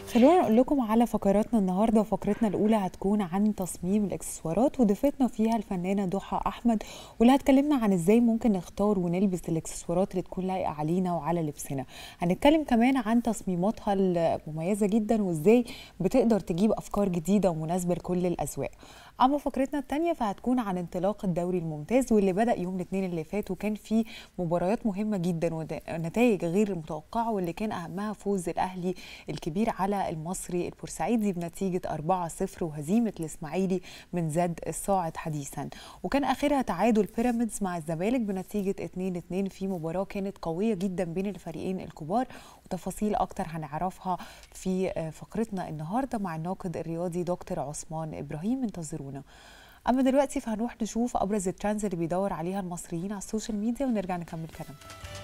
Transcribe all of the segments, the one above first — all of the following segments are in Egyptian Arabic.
خلونا نقول لكم على فقراتنا النهارده وفقرتنا الاولى هتكون عن تصميم الاكسسوارات وضيفتنا فيها الفنانه ضحى احمد واللي هتكلمنا عن ازاي ممكن نختار ونلبس الاكسسوارات اللي تكون لايقه علينا وعلى لبسنا هنتكلم كمان عن تصميماتها المميزه جدا وازاي بتقدر تجيب افكار جديده ومناسبه لكل الاذواق اما فقرتنا الثانيه فهتكون عن انطلاق الدوري الممتاز واللي بدا يوم الاثنين اللي فات وكان فيه مباريات مهمه جدا ونتائج غير المتوقعه واللي كان اهمها فوز الاهلي الكبير على المصري البورسعيدي بنتيجه 4-0 وهزيمه الاسماعيلي من زد الصاعد حديثا وكان اخرها تعادل بيراميدز مع الزمالك بنتيجه 2-2 في مباراه كانت قويه جدا بين الفريقين الكبار وتفاصيل اكتر هنعرفها في فقرتنا النهارده مع الناقد الرياضي دكتور عثمان ابراهيم انتظرونا اما دلوقتي فهنروح نشوف ابرز الترندز اللي بيدور عليها المصريين على السوشيال ميديا ونرجع نكمل كلامنا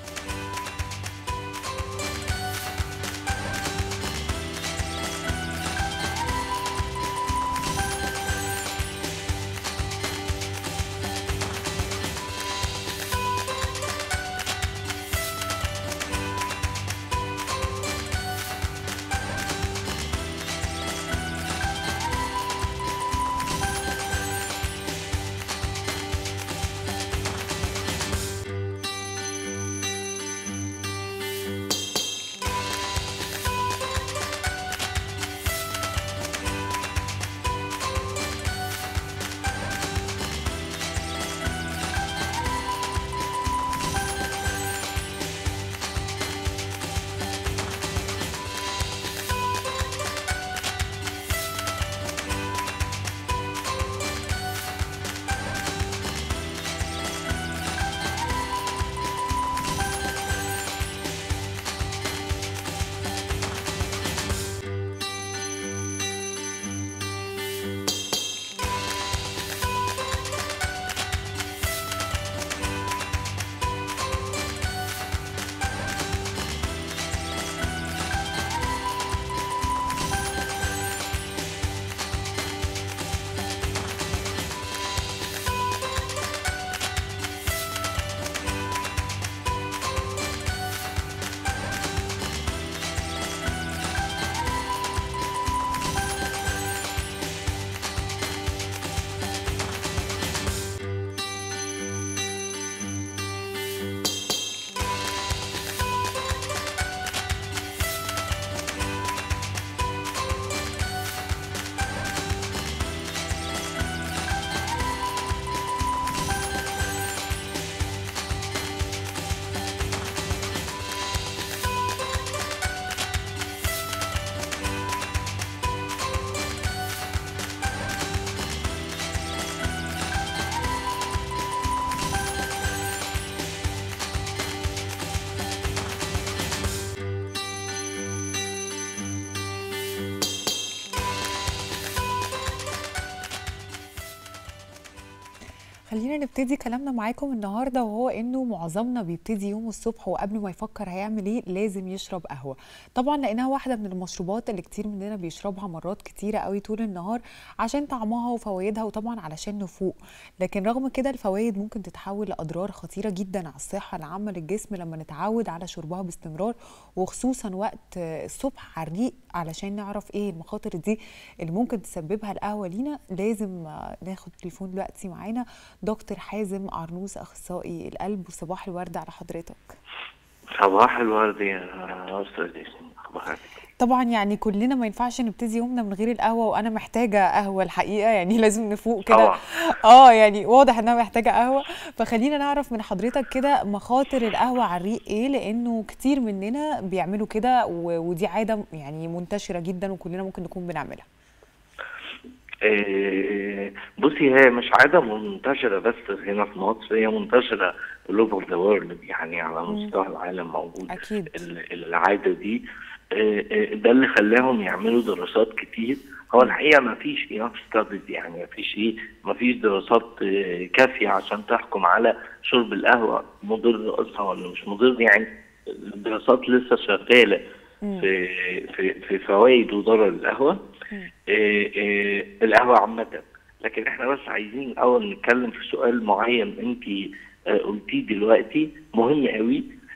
خلينا نبتدي كلامنا معاكم النهارده وهو انه معظمنا بيبتدي يومه الصبح وقبل ما يفكر هيعمل ايه لازم يشرب قهوه طبعا لانها واحده من المشروبات اللي كتير مننا بيشربها مرات كتيره قوي طول النهار عشان طعمها وفوائدها وطبعا علشان نفوق لكن رغم كده الفوائد ممكن تتحول لاضرار خطيره جدا على الصحه العامه للجسم لما نتعود على شربها باستمرار وخصوصا وقت الصبح على الريق علشان نعرف ايه المخاطر دي اللي ممكن تسببها القهوه لينا لازم ناخد تليفون دلوقتي معانا دكتور حازم عرنوس اخصائي القلب وصباح الورد على حضرتك صباح الورد يا استاذ صباح طبعا يعني كلنا ما ينفعش نبتدي يومنا من غير القهوه وانا محتاجه قهوه الحقيقه يعني لازم نفوق كده اه يعني واضح انها محتاجه قهوه فخلينا نعرف من حضرتك كده مخاطر القهوه على الريق ايه لانه كتير مننا بيعملوا كده ودي عاده يعني منتشره جدا وكلنا ممكن نكون بنعملها بصي هي مش عادة منتشرة بس هنا في مصر هي منتشرة all over the world يعني على مستوى العالم موجود أكيد. العادة دي ده اللي خلاهم يعملوا دراسات كتير هو الحقيقة ما فيش enough studies يعني ما فيش ايه ما فيش دراسات كافية عشان تحكم على شرب القهوة مضر أصلا ولا مش مضر يعني الدراسات لسه شغالة في في في فوائد وضرر القهوة إيه إيه القهوة عامة لكن احنا بس عايزين الاول نتكلم في سؤال معين انت قلتيه دلوقتي مهم قوي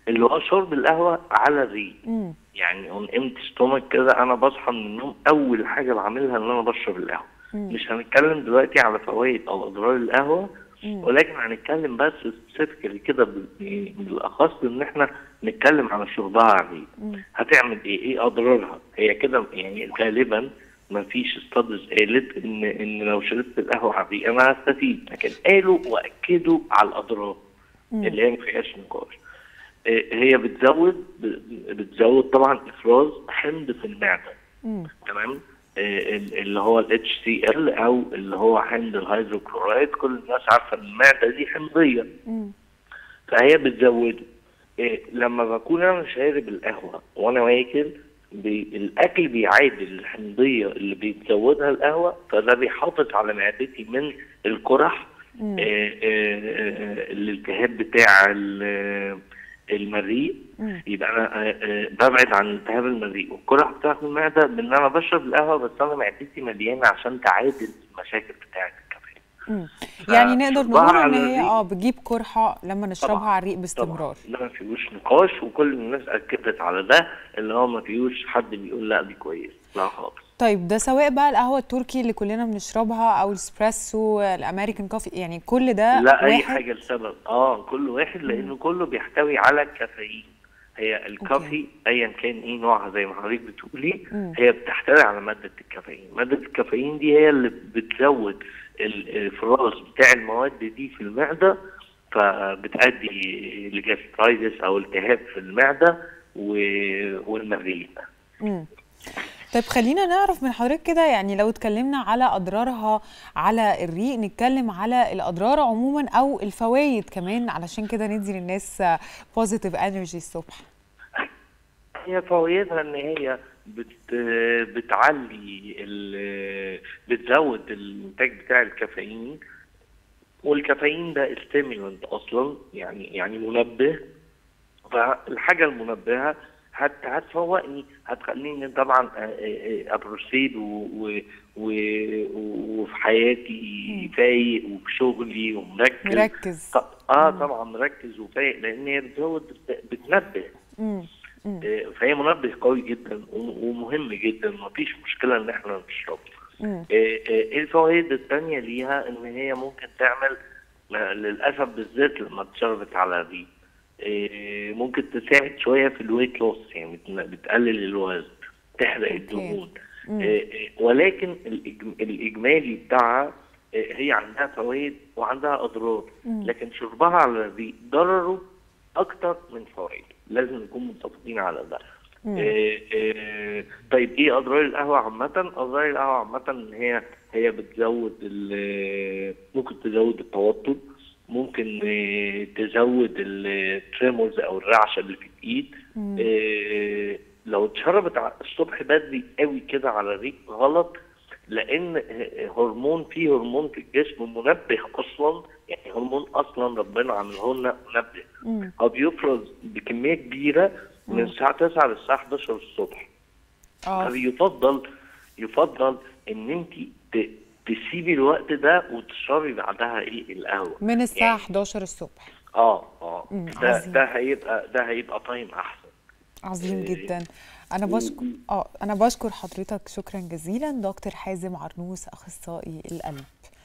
اللي هو شرب القهوه على الريق مم. يعني اون امتي ستومك كده انا بصحى من النوم اول حاجه بعملها ان انا بشرب القهوه مم. مش هنتكلم دلوقتي على فوائد او اضرار القهوه مم. ولكن هنتكلم بس سبيسيفيكالي كده بال- بالاخص ان احنا نتكلم على شربها على الريق مم. هتعمل ايه؟ ايه اضرارها؟ هي كده يعني غالبا ما فيش ستادز قالت ان ان لو شربت القهوه على الريق انا هستفيد لكن قالوا واكدوا على الاضرار مم. اللي هي ما فيهاش نقاش آه، هي بتزود ب- بتزود طبعا افراز حمض في المعده مم. تمام آه، ال- اللي هو ال HCl او اللي هو حمض الهيدروكلورايد كل الناس عارفه ان المعده دي حمضيه مم. فهي بتزوده إيه لما بكون انا شارب القهوه وانا واكل بي الاكل بيعادل الحمضيه اللي بيتزودها القهوه فده بيحافظ على معدتي من القرح مم. إيه إيه إيه الالتهاب بتاع ال- المريء مم. يبقى انا آه، آه، ببعد عن التهاب المريء والقرح بتاعت المعده بان انا بشرب القهوه بس انا معدتي مليانه عشان تعادل المشاكل بتاعت الكافيين مم. يعني نقدر فشربها نقول ان على هي الريق اه بتجيب قرحه لما نشربها طبعاً. على الريق طبعا باستمرار ده ما فيهوش نقاش وكل الناس اكدت على ده اللي هو ما فيهوش حد بيقول لا دي كويس لا خالص طيب ده سواء بقى القهوه التركي اللي كلنا بنشربها او الاسبريسو الامريكان كوفي يعني كل ده لا اي واحد حاجه لسبب اه كل واحد لانه كله بيحتوي على الكافيين هي الكافي ايا كان ايه نوعها زي ما حضرتك بتقولي مم. هي بتحتوي على ماده الكافيين ماده الكافيين دي هي اللي بتزود الافراز بتاع المواد دي في المعده فبتؤدي لجاسترايتس او التهاب في المعده و- والمريء مم. طيب خلينا نعرف من حضرتك كده يعني لو اتكلمنا على اضرارها على الريق نتكلم على الاضرار عموما او الفوائد كمان علشان كده ندي للناس بوزيتيف انرجي الصبح هي فوائدها ان هي بت بتعلي ال- بتزود الانتاج بتاع الكافيين والكافيين ده ستيمولانت اصلا يعني يعني منبه فالحاجه المنبهه هت هتفوقني هتخليني طبعا أ- أ- ابروسيد و- و- و- وفي حياتي فايق وفي شغلي ومركز مركز ط- اه طبعا مركز وفايق لان هي بتزود بتنبه مم. مم. آه، فهي منبه قوي جدا وم- ومهم جدا مفيش مشكله ان احنا نشربه مم. آه، آه، ايه الفوائد التانية ليها ان هي ممكن تعمل آه، للاسف بالذات لما اتشربت على الريق آه، ممكن تساعد شويه في الويت لوس يعني بت- بتقلل الوزن تحرق الدهون مم. آه، آه، ولكن الإج- الاجمالي بتاعها آه، هي عندها فوائد وعندها اضرار مم. لكن شربها على الريق ضرره اكتر من فوائده لازم نكون متفقين على ده مم. آه، آه، طيب ايه اضرار القهوه عامه اضرار القهوه عامه ان هي هي بتزود ال- ممكن تزود التوتر ممكن آه، تزود التريمورز او الرعشه اللي في الايد مم. آه، لو اتشربت ع- الصبح بدري قوي كده على الريق غلط لان هرمون في هرمون في الجسم منبه اصلا يعني هرمون اصلا ربنا عامله لنا منبه مم. هو بيفرز بكميه كبيره من الساعه 9 للساعه 11 الصبح اه فيفضل يفضل ان انت ت- تسيبي الوقت ده وتشربي بعدها ايه القهوه من الساعه يعني 11 الصبح اه اه مم، ده عظيم. ده هيبقى ده هيبقى تايم احسن عظيم آه، جدا انا بشكر اه انا بشكر حضرتك شكرا جزيلا دكتور حازم عرنوس اخصائي القلب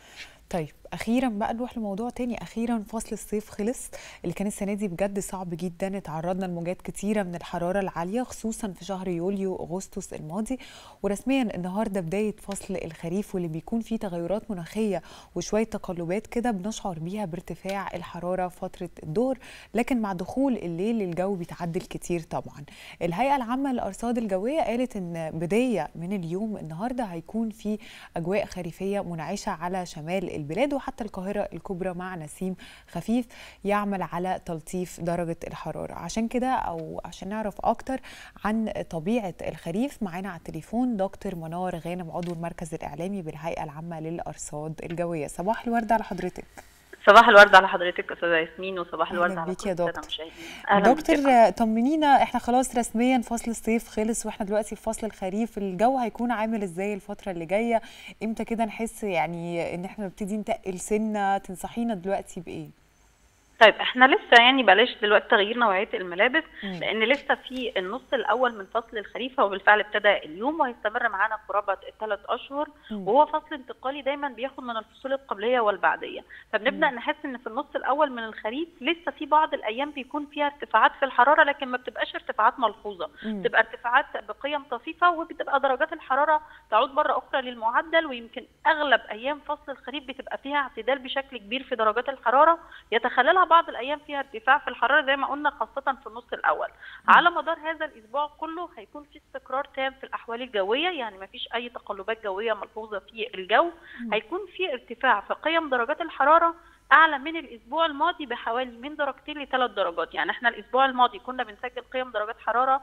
طيب اخيرا بقى نروح لموضوع تاني اخيرا فصل الصيف خلص اللي كان السنه دي بجد صعب جدا اتعرضنا لموجات كتيره من الحراره العاليه خصوصا في شهر يوليو اغسطس الماضي ورسميا النهارده بدايه فصل الخريف واللي بيكون فيه تغيرات مناخيه وشويه تقلبات كده بنشعر بيها بارتفاع الحراره فتره الظهر لكن مع دخول الليل الجو بيتعدل كتير طبعا الهيئه العامه للارصاد الجويه قالت ان بدايه من اليوم النهارده هيكون في اجواء خريفيه منعشه على شمال البلاد وحتى القاهره الكبرى مع نسيم خفيف يعمل على تلطيف درجه الحراره عشان كده او عشان نعرف اكتر عن طبيعه الخريف معانا على التليفون دكتور منار غانم عضو المركز الاعلامي بالهيئه العامه للارصاد الجويه صباح الورد على حضرتك صباح الورد على حضرتك استاذه ياسمين وصباح أهلاً الورد على بيك كل يا السادة دكتور. المشاهدين. اهلا بيك يا دكتور طمنينا احنا خلاص رسميا فصل الصيف خلص واحنا دلوقتي في فصل الخريف الجو هيكون عامل ازاي الفترة اللي جاية امتى كده نحس يعني ان احنا نبتدي نتقل سنة تنصحينا دلوقتي بايه طيب احنا لسه يعني بلاش دلوقتي تغيير نوعيه الملابس مم. لان لسه في النص الاول من فصل الخريف هو بالفعل ابتدى اليوم وهيستمر معانا قرابه الثلاث اشهر مم. وهو فصل انتقالي دايما بياخد من الفصول القبليه والبعديه فبنبدا مم. نحس ان في النص الاول من الخريف لسه في بعض الايام بيكون فيها ارتفاعات في الحراره لكن ما بتبقاش ارتفاعات ملحوظه مم. بتبقى ارتفاعات بقيم طفيفه وبتبقى درجات الحراره تعود مره اخرى للمعدل ويمكن اغلب ايام فصل الخريف بتبقى فيها اعتدال بشكل كبير في درجات الحراره يتخللها بعض الايام فيها ارتفاع في الحراره زي ما قلنا خاصه في النص الاول على مدار هذا الاسبوع كله هيكون في استقرار تام في الاحوال الجويه يعني ما فيش اي تقلبات جويه ملحوظه في الجو هيكون في ارتفاع في قيم درجات الحراره اعلى من الاسبوع الماضي بحوالي من درجتين لثلاث درجات يعني احنا الاسبوع الماضي كنا بنسجل قيم درجات حراره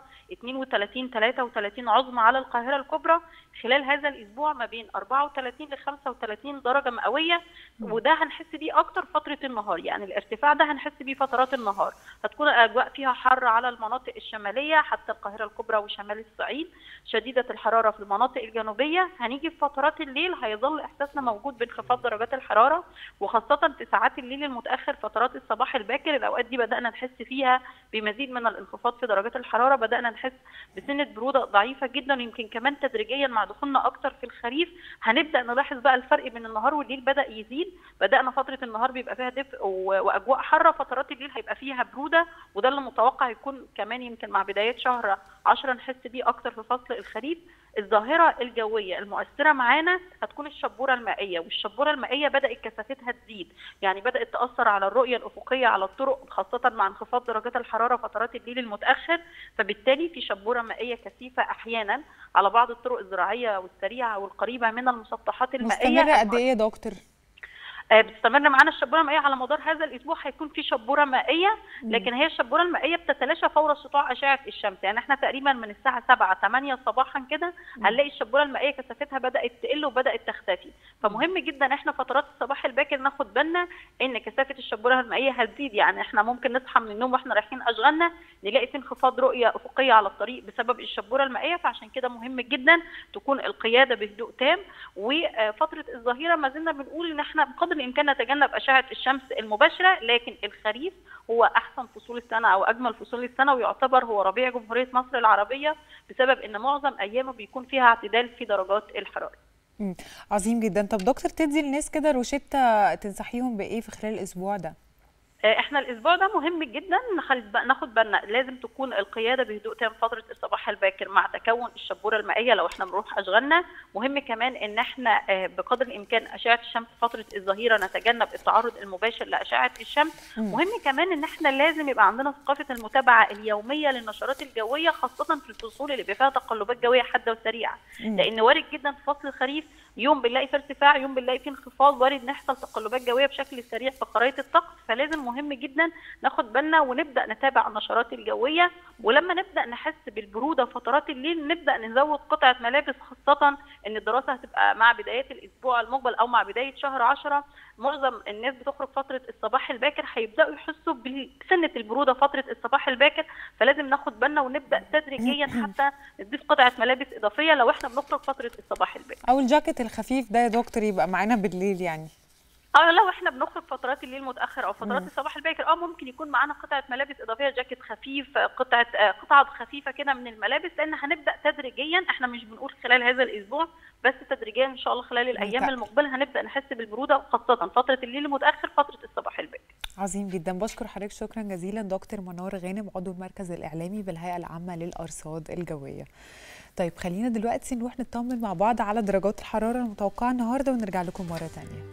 32 33 عظمى على القاهره الكبرى خلال هذا الاسبوع ما بين 34 ل 35 درجه مئويه وده هنحس بيه اكتر فتره النهار يعني الارتفاع ده هنحس بيه فترات النهار هتكون الاجواء فيها حر على المناطق الشماليه حتى القاهره الكبرى وشمال الصعيد شديده الحراره في المناطق الجنوبيه هنيجي في فترات الليل هيظل احساسنا موجود بانخفاض درجات الحراره وخاصه في ساعات الليل المتاخر فترات الصباح الباكر الاوقات دي بدانا نحس فيها بمزيد من الانخفاض في درجات الحراره بدانا نحس بسنه بروده ضعيفه جدا ويمكن كمان تدريجيا مع دخولنا اكتر في الخريف هنبدا نلاحظ بقى الفرق بين النهار والليل بدا يزيد بدانا فتره النهار بيبقى فيها دفء و- واجواء حاره فترات الليل هيبقى فيها بروده وده اللي متوقع يكون كمان يمكن مع بدايات شهر 10 نحس بيه اكتر في فصل الخريف الظاهره الجويه المؤثره معانا هتكون الشبوره المائيه والشبوره المائيه بدات كثافتها تزيد يعني بدات تاثر على الرؤيه الافقيه على الطرق خاصه مع انخفاض درجات الحراره فترات الليل المتاخر فبالتالي في شبوره مائيه كثيفه احيانا على بعض الطرق الزراعيه والسريعه والقريبه من المسطحات المائيه مستمرة قد ايه يا دكتور؟ آه، بتستمر معانا الشبوره المائيه على مدار هذا الاسبوع هيكون في شبوره مائيه لكن هي الشبوره المائيه بتتلاشى فور سطوع اشعه الشمس يعني احنا تقريبا من الساعه 7 8 صباحا كده هنلاقي الشبوره المائيه كثافتها بدات تقل وبدات تختفي فمهم جدا احنا فترات الصباح الباكر ناخد بالنا ان كثافه الشبوره المائيه هتزيد يعني احنا ممكن نصحى من النوم واحنا رايحين اشغالنا نلاقي في انخفاض رؤيه افقيه على الطريق بسبب الشبوره المائيه فعشان كده مهم جدا تكون القياده بهدوء تام وفتره الظهيره ما زلنا بنقول ان احنا بقدر الامكان نتجنب اشعه الشمس المباشره لكن الخريف هو احسن فصول السنه او اجمل فصول السنه ويعتبر هو ربيع جمهوريه مصر العربيه بسبب ان معظم ايامه بيكون فيها اعتدال في درجات الحراره مم. عظيم جدا طب دكتور تدي الناس كده روشتة تنصحيهم بايه في خلال الاسبوع ده؟ آه، احنا الاسبوع ده مهم جدا نخل- ناخد بالنا لازم تكون القياده بهدوء تام فتره الصباح الباكر مع تكون الشبوره المائيه لو احنا بنروح اشغالنا مهم كمان ان احنا آه، بقدر الامكان اشعه الشمس فتره الظهيره نتجنب التعرض المباشر لاشعه الشمس مم. مهم كمان ان احنا لازم يبقى عندنا ثقافه المتابعه اليوميه للنشرات الجويه خاصه في الفصول اللي بيبقى فيها تقلبات جويه حاده وسريعه مم. لان وارد جدا في فصل الخريف يوم بنلاقي في ارتفاع يوم بنلاقي في انخفاض وارد نحصل تقلبات جويه بشكل سريع في خرائط الطقس فلازم مهم جدا ناخد بالنا ونبدا نتابع النشرات الجويه ولما نبدا نحس بالبروده فترات الليل نبدا نزود قطعه ملابس خاصه ان الدراسه هتبقى مع بدايات الاسبوع المقبل او مع بدايه شهر 10 معظم الناس بتخرج فتره الصباح الباكر هيبداوا يحسوا بسنه البروده فتره الصباح الباكر فلازم ناخد بالنا ونبدا تدريجيا حتى نضيف قطعه ملابس اضافيه لو احنا بنخرج فتره الصباح الباكر او الجاكيت الخفيف ده يا دكتور يبقى معانا بالليل يعني اه لو احنا بنخرج فترات الليل متاخر او فترات الصباح الباكر اه ممكن يكون معانا قطعه ملابس اضافيه جاكيت خفيف قطعه آه، قطعه خفيفه كده من الملابس لان هنبدا تدريجيا احنا مش بنقول خلال هذا الاسبوع بس تدريجيا ان شاء الله خلال الايام متأكد. المقبله هنبدا نحس بالبروده خاصه فتره الليل المتاخر فتره الصباح الباكر عظيم جدا بشكر حضرتك شكرا جزيلا دكتور منار غانم عضو المركز الاعلامي بالهيئه العامه للارصاد الجويه طيب خلينا دلوقتي نروح نطمن مع بعض على درجات الحراره المتوقعه النهارده ونرجع لكم مره تانية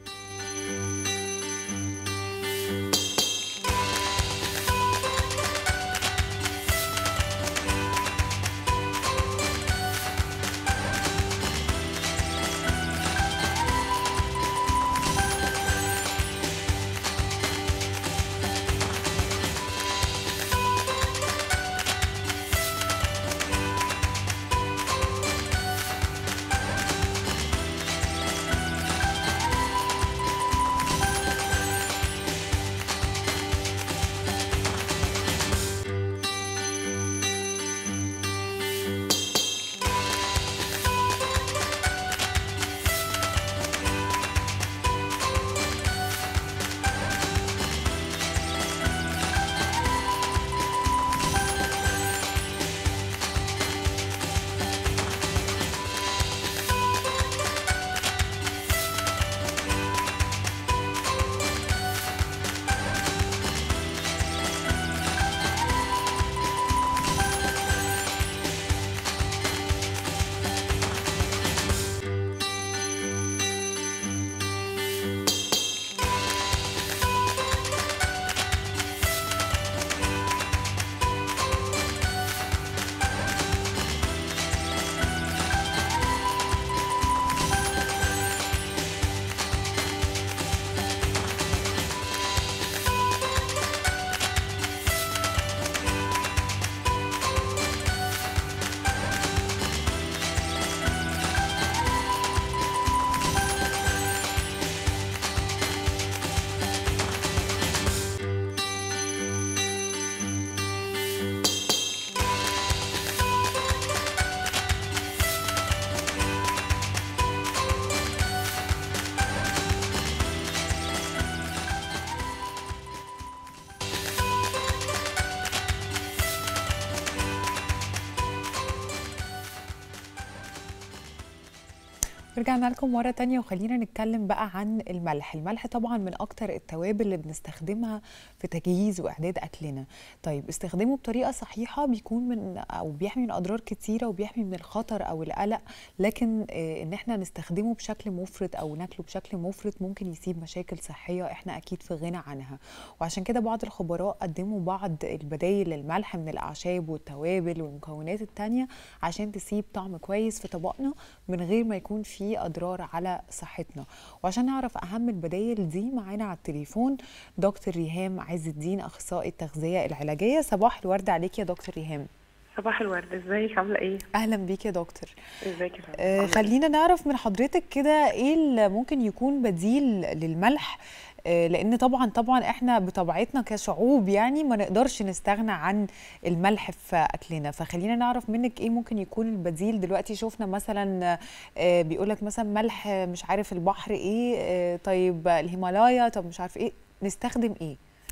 رجعنا لكم مرة تانية وخلينا نتكلم بقى عن الملح الملح طبعا من أكتر التوابل اللي بنستخدمها في تجهيز وإعداد أكلنا طيب استخدامه بطريقة صحيحة بيكون من أو بيحمي من أضرار كتيرة وبيحمي من الخطر أو القلق لكن آه، إن احنا نستخدمه بشكل مفرط أو ناكله بشكل مفرط ممكن يسيب مشاكل صحية احنا أكيد في غنى عنها وعشان كده بعض الخبراء قدموا بعض البدايل للملح من الأعشاب والتوابل والمكونات التانية عشان تسيب طعم كويس في طبقنا من غير ما يكون في اضرار على صحتنا وعشان نعرف اهم البدايل دي معانا على التليفون دكتور ريهام عز الدين اخصائي التغذيه العلاجيه صباح الورد عليك يا دكتور ريهام صباح الورد ازيك عامله ايه اهلا بيك يا دكتور ازيك يا فندم آه عاملة خلينا نعرف من حضرتك كده ايه اللي ممكن يكون بديل للملح آه لان طبعا طبعا احنا بطبيعتنا كشعوب يعني ما نقدرش نستغنى عن الملح في اكلنا فخلينا نعرف منك ايه ممكن يكون البديل دلوقتي شفنا مثلا آه بيقولك مثلا ملح مش عارف البحر ايه آه طيب الهيمالايا طب مش عارف ايه نستخدم ايه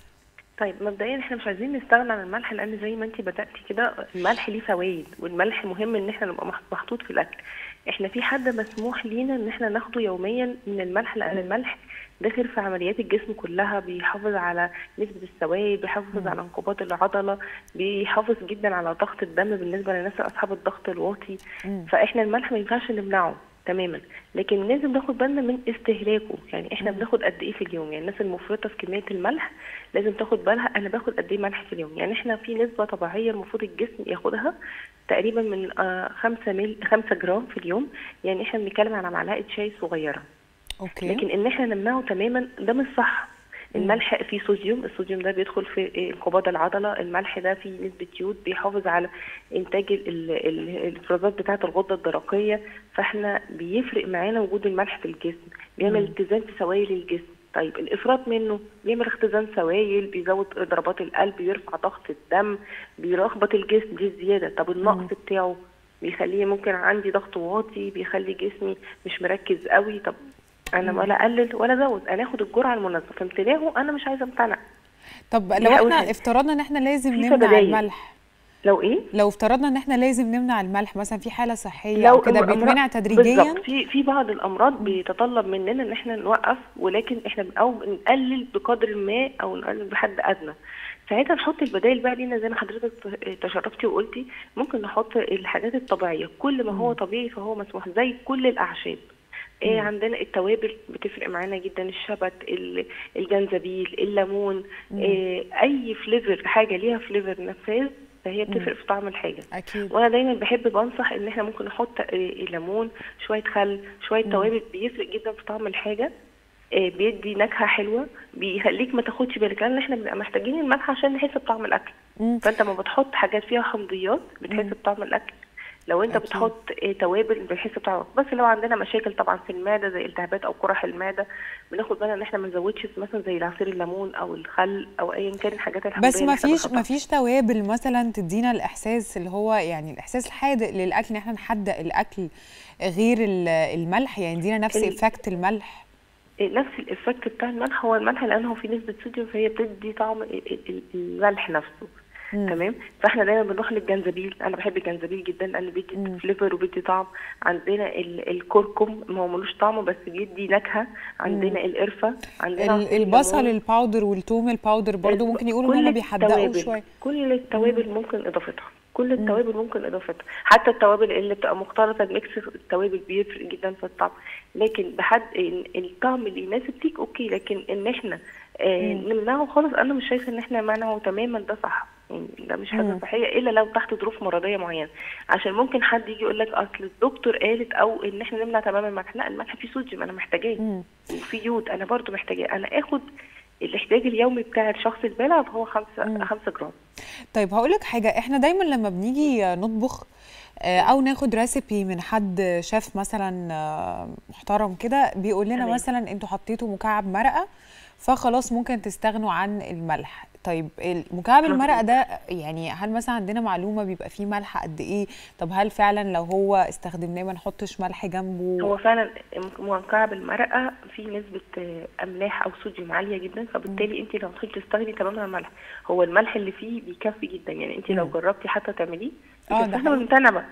طيب مبدئيا احنا مش عايزين نستغنى عن الملح لان زي ما انت بداتي كده الملح ليه فوائد والملح مهم ان احنا نبقى مح- محطوط في الاكل احنا في حد مسموح لينا ان احنا ناخده يوميا من الملح لان الملح داخل في عمليات الجسم كلها بيحافظ على نسبة السوائل بيحافظ على انقباض العضلة بيحافظ جدا على ضغط الدم بالنسبة للناس أصحاب الضغط الواطي مم. فاحنا الملح ما ينفعش نمنعه تماما لكن لازم ناخد بالنا من استهلاكه يعني احنا بناخد قد ايه في اليوم يعني الناس المفرطه في كميه الملح لازم تاخد بالها انا باخد قد ايه ملح في اليوم يعني احنا في نسبه طبيعيه المفروض الجسم ياخدها تقريبا من 5 مل 5 جرام في اليوم يعني احنا بنتكلم على معلقه شاي صغيره اوكي لكن ان احنا نمنعه تماما ده مش صح الملح فيه صوديوم الصوديوم ده بيدخل في انقباض العضله الملح ده فيه نسبه يود بيحافظ على انتاج ال- ال- ال- الافرازات بتاعه الغده الدرقيه فاحنا بيفرق معانا وجود الملح في الجسم بيعمل اتزان في سوائل الجسم طيب الافراط منه بيعمل اختزان سوائل بيزود ضربات القلب بيرفع ضغط الدم بيلخبط الجسم دي الزياده طب النقص بتاعه بيخليه ممكن عندي ضغط واطي بيخلي جسمي مش مركز قوي طب انا ولا اقلل ولا ازود انا اخد الجرعه المناسبه في امتناعه انا مش عايزه امتنع طب دي لو أول احنا حاجة. افترضنا ان احنا لازم في نمنع بدايل. الملح لو ايه لو افترضنا ان احنا لازم نمنع الملح مثلا في حاله صحيه او كده الأمراض- بيتمنع تدريجيا بالظبط في في بعض الامراض بيتطلب مننا ان احنا نوقف ولكن احنا بن- او نقلل بقدر ما او نقلل بحد ادنى ساعتها نحط البدائل بقى لينا زي ما حضرتك ت- تشرفتي وقلتي ممكن نحط الحاجات الطبيعيه كل ما هو طبيعي فهو مسموح زي كل الاعشاب إيه عندنا التوابل بتفرق معانا جدا الشبت ال- الجنزبيل الليمون إيه اي فليفر حاجه ليها فليفر نفاذ فهي بتفرق في طعم الحاجه اكيد وانا دايما بحب بنصح ان احنا ممكن نحط آه، ليمون شويه خل شويه توابل بيفرق جدا في طعم الحاجه آه، بيدي نكهه حلوه بيخليك ما تاخدش بالك لان احنا بنبقى محتاجين الملح عشان نحس بطعم الاكل مم. فانت لما بتحط حاجات فيها حمضيات بتحس بطعم الاكل لو انت أكيد. بتحط آه، توابل بتحس بطعم بس لو عندنا مشاكل طبعا في المعده زي التهابات او قرح المعده بناخد بالنا ان احنا ما نزودش مثلا زي عصير الليمون او الخل او ايا كان الحاجات الحمضيه بس اللي ما إحنا فيش بنحطها. ما فيش توابل مثلا تدينا الاحساس اللي هو يعني الاحساس الحادق للاكل ان احنا نحدق الاكل غير ال- الملح يعني يدينا نفس ال- افكت الملح نفس الافكت بتاع الملح هو الملح لانه فيه نسبه صوديوم فهي بتدي طعم ال- ال- ال- الملح نفسه تمام فاحنا دايما بنروح للجنزبيل انا بحب الجنزبيل جدا لانه بيدي فليفر وبيدي طعم عندنا ال- الكركم ما هو ملوش طعم بس بيدي نكهه عندنا القرفه عندنا ال- عصير البصل الليمون. الباودر والثوم الباودر برضو ممكن يقولوا ان كل هم بيحدقوا التوابل- شويه كل التوابل ممكن اضافتها كل التوابل ممكن اضافتها حتى التوابل اللي بتبقى مختلطه الميكس التوابل بيفرق جدا في الطعم لكن بحد ال- الطعم اللي يناسب فيك اوكي لكن ان احنا آه نمنعه خالص انا مش شايفه ان احنا منعه تماما ده صح يعني ده مش حاجه صحيه الا لو تحت ظروف مرضيه معينه عشان ممكن حد يجي يقول لك اصل الدكتور قالت او ان احنا نمنع تماما الملح لا الملح فيه صوديوم انا محتاجاه وفي يود انا برضو محتاجاه انا اخد الاحتياج اليومي بتاع الشخص البالغ هو 5 5 جرام طيب هقول لك حاجه احنا دايما لما بنيجي نطبخ آه، او ناخد ريسيبي من حد شيف مثلا آه، محترم كده بيقول لنا تمام. مثلا انتوا حطيتوا مكعب مرقه فخلاص ممكن تستغنوا عن الملح طيب مكعب المرقه ده يعني هل مثلا عندنا معلومه بيبقى فيه ملح قد ايه طب هل فعلا لو هو استخدمناه ما نحطش ملح جنبه هو فعلا مكعب المرقه فيه نسبه آه، املاح او صوديوم عاليه جدا فبالتالي انت لو تحبي تستغني تماما عن الملح هو الملح اللي فيه بيكفي جدا يعني انت لو جربتي حتى تعمليه آه، بس ده احنا حقيقي. بنمتنع بقى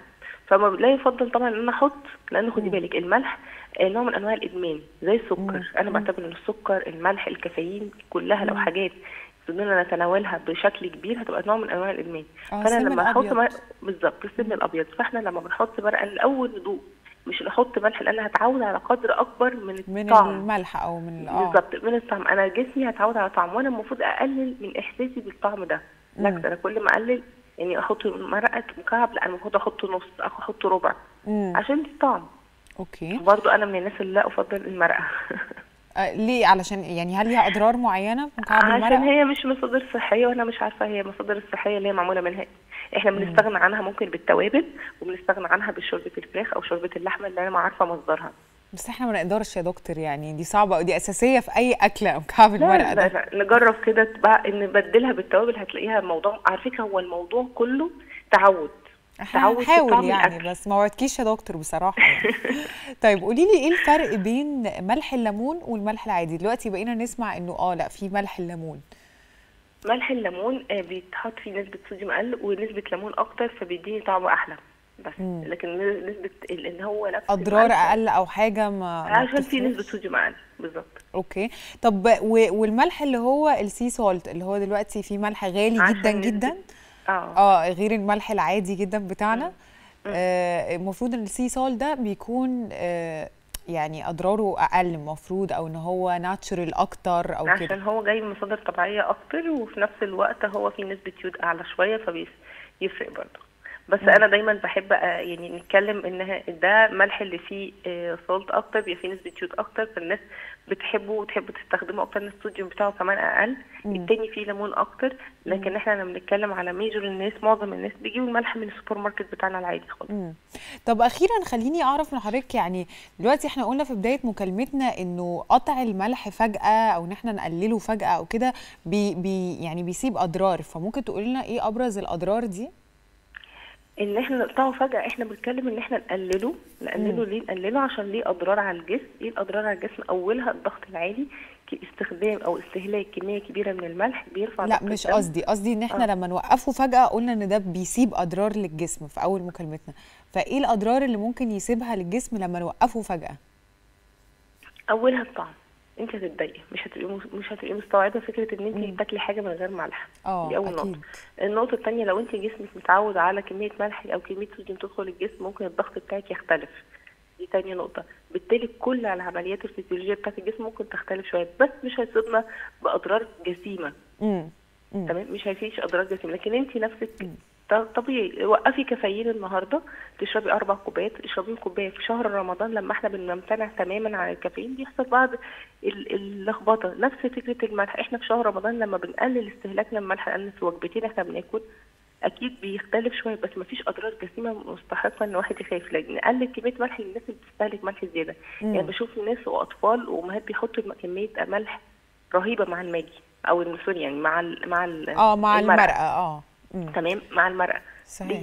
فما لا يفضل طبعا ان انا احط لان خدي بالك الملح آه، نوع من انواع الادمان زي السكر انا بعتبر ان السكر الملح الكافيين كلها لو حاجات بدنا نتناولها بشكل كبير هتبقى نوع من انواع الادمان آه، فانا السم لما احط الأبيض. مر- بالظبط السم الابيض فاحنا لما بنحط مرقه الاول ندوق مش نحط ملح لان هتعود على قدر اكبر من من الطعم الملح او من اه بالظبط من الطعم انا جسمي هتعود على طعم وانا المفروض اقلل من احساسي بالطعم ده بالعكس انا كل ما اقلل يعني احط مرقه مكعب لا انا المفروض احط نص احط ربع مم. عشان دي الطعم اوكي برضو انا من الناس اللي لا افضل المرقه آه ليه علشان يعني هل ليها اضرار معينه في مكعب عشان المرقه هي مش مصادر صحيه وانا مش عارفه هي مصادر الصحيه اللي هي معموله منها إيه. احنا بنستغنى عنها ممكن بالتوابل وبنستغنى عنها بشوربه الفراخ او شوربه اللحمه اللي انا ما عارفه مصدرها بس احنا ما نقدرش يا دكتور يعني دي صعبه ودي اساسيه في اي اكله مكعب لا المرقه لا, ده لا نجرب كده تبقى ان نبدلها بالتوابل هتلاقيها الموضوع على فكره هو الموضوع كله تعود احنا تعود في هنحاول طعم يعني الأكل. بس ما وعدكيش يا دكتور بصراحه يعني. طيب قولي لي ايه الفرق بين ملح الليمون والملح العادي دلوقتي بقينا نسمع انه اه لا في ملح الليمون ملح الليمون آه، بيتحط فيه نسبة صوديوم أقل ونسبة ليمون أكتر فبيديني طعمه أحلى بس لكن نسبة ال- إن هو نفس اضرار الملح اقل او حاجه ما ما عشان في نسبة بتفرقش؟ صوديوم أقل بالظبط اوكي طب و- والملح اللي هو السي سولت اللي هو دلوقتي فيه ملح غالي عشان جدا نسبة- جدا اه اه غير الملح العادي جدا بتاعنا آه المفروض ان السي سول ده بيكون آه يعني اضراره اقل المفروض او ان هو ناتشورال اكتر او عشان كده هو جاي من مصادر طبيعية أكتر وفي نفس الوقت هو فيه نسبة يود أعلى شوية فبيفرق برضه بس انا دايما بحب آه، يعني نتكلم ان ده ملح اللي فيه سولت اكتر بيبقى فيه نسبه يود اكتر فالناس بتحبه وتحب تستخدمه اكتر ان الصوديوم بتاعه كمان اقل التاني فيه ليمون اكتر لكن احنا لما بنتكلم على ميجور الناس معظم الناس بيجيبوا الملح من السوبر ماركت بتاعنا العادي خالص مم. طب اخيرا خليني اعرف من حضرتك يعني دلوقتي احنا قلنا في بدايه مكالمتنا انه قطع الملح فجاه او ان احنا نقلله فجاه او كده بي بي يعني بيسيب اضرار فممكن تقولي لنا ايه ابرز الاضرار دي ان احنا نقطعه فجاه احنا بنتكلم ان احنا نقلله نقلله ليه نقلله عشان ليه اضرار على الجسم ايه الاضرار على الجسم اولها الضغط العالي ك- استخدام او استهلاك كميه كبيره من الملح بيرفع لا ضغط مش الدم. قصدي قصدي ان احنا لما نوقفه فجاه قلنا ان ده بيسيب اضرار للجسم في اول مكالمتنا فايه الاضرار اللي ممكن يسيبها للجسم لما نوقفه فجاه اولها الطعم انت هتتضايقي مش هتبقي مس- مش هتبقي مستوعبه فكره ان انت تاكلي حاجه من غير ملح اه دي اول اكيد نقطه النقطه الثانيه لو انت جسمك متعود على كميه ملح او كميه صوديوم تدخل الجسم ممكن الضغط بتاعك يختلف دي تاني نقطة بالتالي كل العمليات الفسيولوجية بتاعت الجسم ممكن تختلف شوية بس مش هيصيبنا بأضرار جسيمة امم تمام مش هيفيش اضرار جسيمه لكن انت نفسك ط- طبيعي وقفي كافيين النهارده تشربي اربع كوبايات اشربي كوبايه في شهر رمضان لما احنا بنمتنع تماما عن الكافيين بيحصل بعض ال- اللخبطه نفس فكره الملح احنا في شهر رمضان لما بنقلل استهلاكنا الملح لان في وجبتين احنا بناكل اكيد بيختلف شويه بس مفيش اضرار جسيمه مستحقه ان واحد يخاف لان نقلل كميه ملح للناس اللي بتستهلك ملح زياده يعني بشوف ناس واطفال وامهات بيحطوا كميه ملح رهيبه مع الماجي او سوري يعني مع ال مع ال اه مع المرقه اه مم. تمام مع المرقه صحيح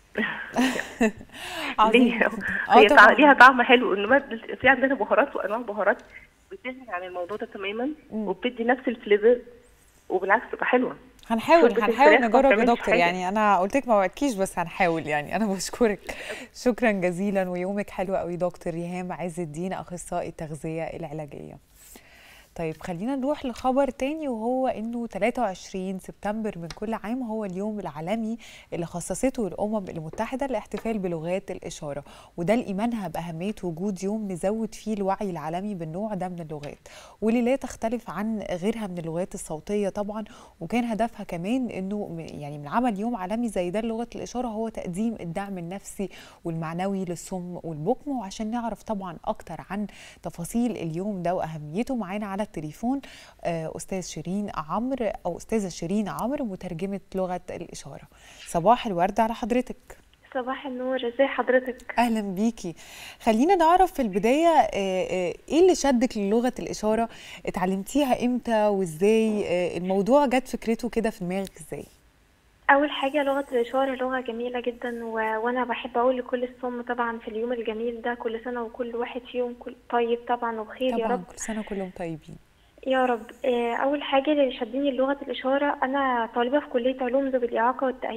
ليه؟ عظيم ليه؟ اه هي طع... طبعا ليها طعم حلو ان ما- في عندنا بهارات وانواع بهارات بتغني عن الموضوع ده تماما وبتدي نفس الفليفر وبالعكس تبقى حلوه هنحاول شوربة هنحاول الفراخ ما نجرب يا بتعملش دكتور حاجة. يعني انا قلت لك ما وعدكيش بس هنحاول يعني انا بشكرك شكرا جزيلا ويومك حلو قوي دكتور ريهام عز الدين اخصائي التغذيه العلاجيه طيب خلينا نروح لخبر تاني وهو انه 23 سبتمبر من كل عام هو اليوم العالمي اللي خصصته الامم المتحده للاحتفال بلغات الاشاره وده لايمانها باهميه وجود يوم نزود فيه الوعي العالمي بالنوع ده من اللغات واللي لا تختلف عن غيرها من اللغات الصوتيه طبعا وكان هدفها كمان انه م- يعني من عمل يوم عالمي زي ده لغه الاشاره هو تقديم الدعم النفسي والمعنوي للصم والبكم وعشان نعرف طبعا اكتر عن تفاصيل اليوم ده واهميته معانا على التليفون آه، استاذ شيرين عمرو او استاذه شيرين عمرو مترجمه لغه الاشاره صباح الورد على حضرتك صباح النور ازي حضرتك اهلا بيكي خلينا نعرف في البدايه آه، آه، ايه اللي شدك للغه الاشاره اتعلمتيها امتى وازاي آه، الموضوع جت فكرته كده في دماغك ازاي اول حاجه لغه الاشاره لغه جميله جدا و... وانا بحب اقول لكل الصم طبعا في اليوم الجميل ده كل سنه وكل واحد فيهم كل طيب طبعا وبخير يا طبعا رب كل سنه كلهم طيبين يا رب آه، اول حاجه اللي شدني لغه الاشاره انا طالبه في كليه علوم ذوي الاعاقه والتاهيل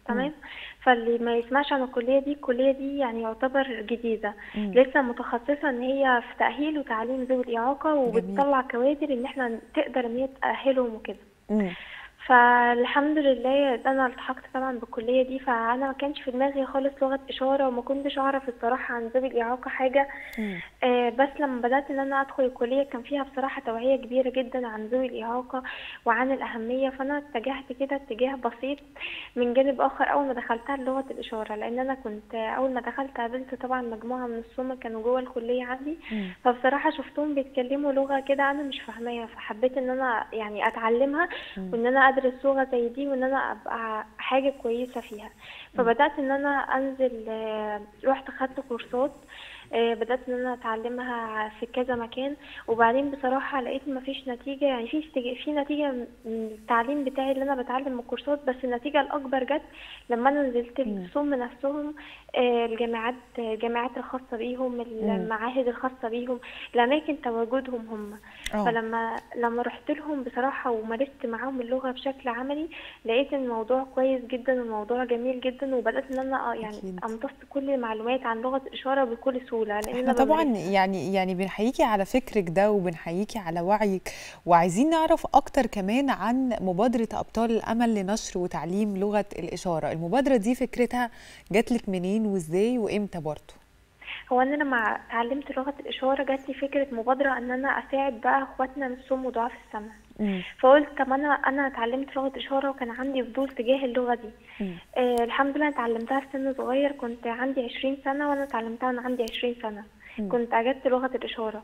تمام فاللي ما يسمعش عن الكلية دي الكلية دي يعني يعتبر جديدة مم. لسه متخصصة ان هي في تأهيل وتعليم ذوي الإعاقة وبتطلع كوادر ان احنا تقدر ان هي تأهلهم وكده مم. فالحمد لله انا التحقت طبعا بالكليه دي فانا ما كانش في دماغي خالص لغه اشاره وما كنتش اعرف الصراحه عن ذوي الاعاقه حاجه مم. آه بس لما بدات ان انا ادخل الكليه كان فيها بصراحه توعيه كبيره جدا عن ذوي الاعاقه وعن الاهميه فانا اتجهت كده اتجاه بسيط من جانب اخر اول ما دخلتها لغه الاشاره لان انا كنت اول ما دخلت قابلت طبعا مجموعه من الصم كانوا جوه الكليه عندي مم. فبصراحة شفتهم بيتكلموا لغة كده أنا مش فاهماها فحبيت إن أنا يعني أتعلمها وإن أنا أدرس لغة زي دي وإن أنا أبقى حاجة كويسة فيها فبدأت إن أنا أنزل آه، رحت خدت كورسات آه، بدأت إن أنا أتعلمها في كذا مكان وبعدين بصراحة لقيت مفيش نتيجة يعني في استج- في نتيجة من التعليم بتاعي اللي أنا بتعلم من الكورسات بس النتيجة الأكبر جت لما أنا نزلت الصم نفسهم آه، الجامعات الجامعات الخاصة بيهم المعاهد الخاصة بيهم الأماكن تواجدهم هم اه فلما لما رحت لهم بصراحة ومارست معاهم اللغة بشكل عملي لقيت الموضوع كويس جدا والموضوع جميل جدا وبدأت إن أنا آه يعني أكيد. أمتص كل المعلومات عن لغة الإشارة بكل سهولة لأن احنا أنا طبعا بمارسها. يعني يعني بنحييكي على فكرك ده وبنحييكي على وعيك وعايزين نعرف اكتر كمان عن مبادرة ابطال الامل لنشر وتعليم لغة الاشارة المبادرة دي فكرتها جات لك منين وازاي وامتى برضه هو انا لما اتعلمت لغه الاشاره جات لي فكره مبادره ان انا اساعد بقى اخواتنا من الصم وضعاف السمع مم. فقلت طب انا انا اتعلمت لغه اشاره وكان عندي فضول تجاه اللغه دي مم. آه الحمد لله اتعلمتها في سن صغير كنت عندي عشرين سنه وانا اتعلمتها وانا عندي عشرين سنه مم. كنت اجدت لغه الاشاره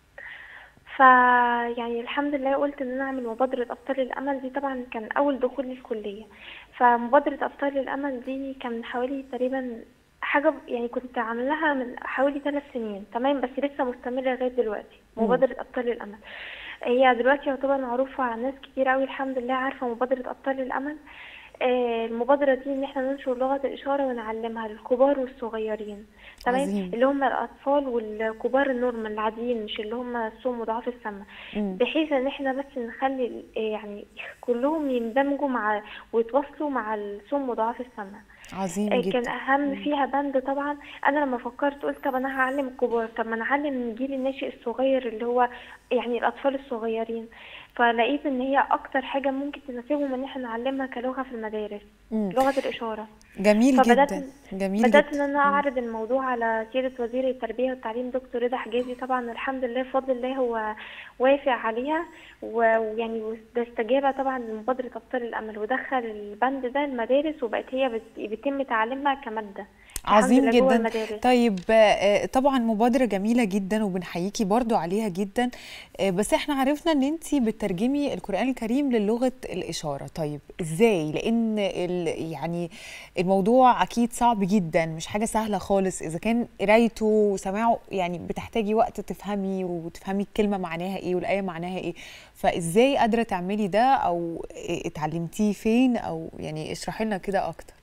ف يعني الحمد لله قلت ان انا اعمل مبادره ابطال الامل دي طبعا كان اول دخولي الكليه فمبادره ابطال الامل دي كان من حوالي تقريبا حاجه ب- يعني كنت عاملاها من حوالي ثلاث سنين تمام بس لسه مستمره لغايه دلوقتي مم. مبادره ابطال الامل هي دلوقتي يعتبر معروفة عن ناس كتير أوي الحمد لله عارفة مبادرة أبطال الأمل آه، المبادرة دي إن احنا ننشر لغة الإشارة ونعلمها للكبار والصغيرين تمام عظيم. اللي هم الأطفال والكبار النورمال العاديين مش اللي هم الصم وضعاف السمع مم. بحيث إن احنا بس نخلي ال- آه، يعني كلهم يندمجوا مع ويتواصلوا مع الصم وضعاف السمع عظيم آه، جدا كان اهم فيها بند طبعا انا لما فكرت قلت طب انا هعلم الكبار طب ما نعلم الجيل الناشئ الصغير اللي هو يعني الاطفال الصغيرين فلقيت ان هي اكتر حاجه ممكن تناسبهم ان احنا نعلمها كلغه في المدارس مم. لغه الاشاره جميل فبدأت- جدا جميل بدات جدا ان انا اعرض الموضوع على سياده وزير التربيه والتعليم دكتور رضا حجازي طبعا الحمد لله بفضل الله هو وافق عليها و- ويعني استجاب طبعا لمبادره ابطال الامل ودخل البند ده المدارس وبقت هي بت- بيتم تعليمها كماده الحمد عظيم لله جوه جدا المدارس. طيب آه، طبعا مبادرة جميلة جدا وبنحييكي برضو عليها جدا آه، بس احنا عرفنا ان انت بتترجمي القرآن الكريم للغة الإشارة طيب ازاي لان ال- يعني الموضوع اكيد صعب جدا مش حاجة سهلة خالص اذا كان قرايته وسماعه يعني بتحتاجي وقت تفهمي وتفهمي الكلمة معناها ايه والآية معناها ايه فازاي قادرة تعملي ده او اتعلمتيه فين او يعني اشرحي لنا كده اكتر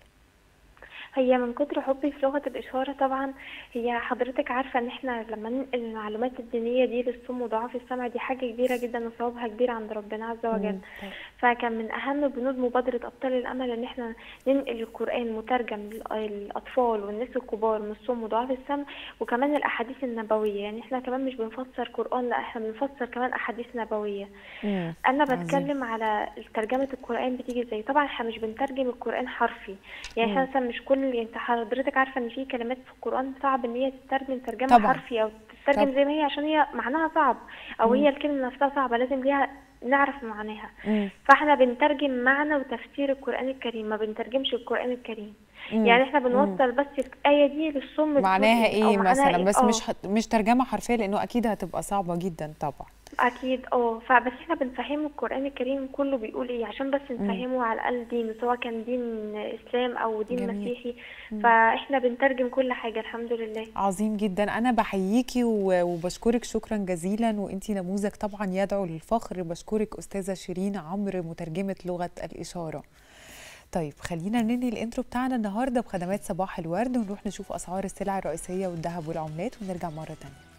هي من كتر حبي في لغة الإشارة طبعا هي حضرتك عارفة إن إحنا لما ننقل المعلومات الدينية دي للصم وضعاف السمع دي حاجة كبيرة جدا وثوابها كبير عند ربنا عز وجل فكان من أهم بنود مبادرة أبطال الأمل إن إحنا ننقل القرآن مترجم للأطفال والناس الكبار من الصم وضعاف السمع وكمان الأحاديث النبوية يعني إحنا كمان مش بنفسر قرآن لا إحنا بنفسر كمان أحاديث نبوية مم. انا عظيم. بتكلم على ترجمه القران بتيجي ازاي طبعا احنا مش بنترجم القران حرفي يعني احنا مم. مثلا مش كل انت حضرتك عارفه ان في كلمات في القران صعب ان هي تترجم ترجمه طبعاً. حرفي او تترجم طبعاً. زي ما هي عشان هي معناها صعب او هي الكلمه نفسها صعبه لازم ليها نعرف معناها مم. فاحنا بنترجم معنى وتفسير القران الكريم ما بنترجمش القران الكريم مم. يعني احنا بنوصل بس الآية دي للصم معناها الدنيا، أو ايه معناها مثلا إيه. بس آه. مش هت... مش ترجمه حرفيه لانه اكيد هتبقى صعبه جدا طبعا اكيد اه فبس احنا بنفهمه القران الكريم كله بيقول ايه عشان بس نفهمه على الاقل دينه سواء كان دين اسلام او دين جميل. مسيحي فاحنا بنترجم كل حاجه الحمد لله عظيم جدا انا بحييكي و- وبشكرك شكرا جزيلا وانتي نموذج طبعا يدعو للفخر بشكرك استاذه شيرين عمرو مترجمه لغه الاشاره طيب خلينا ننهي الانترو بتاعنا النهارده بخدمات صباح الورد ونروح نشوف اسعار السلع الرئيسيه والذهب والعملات ونرجع مره تانية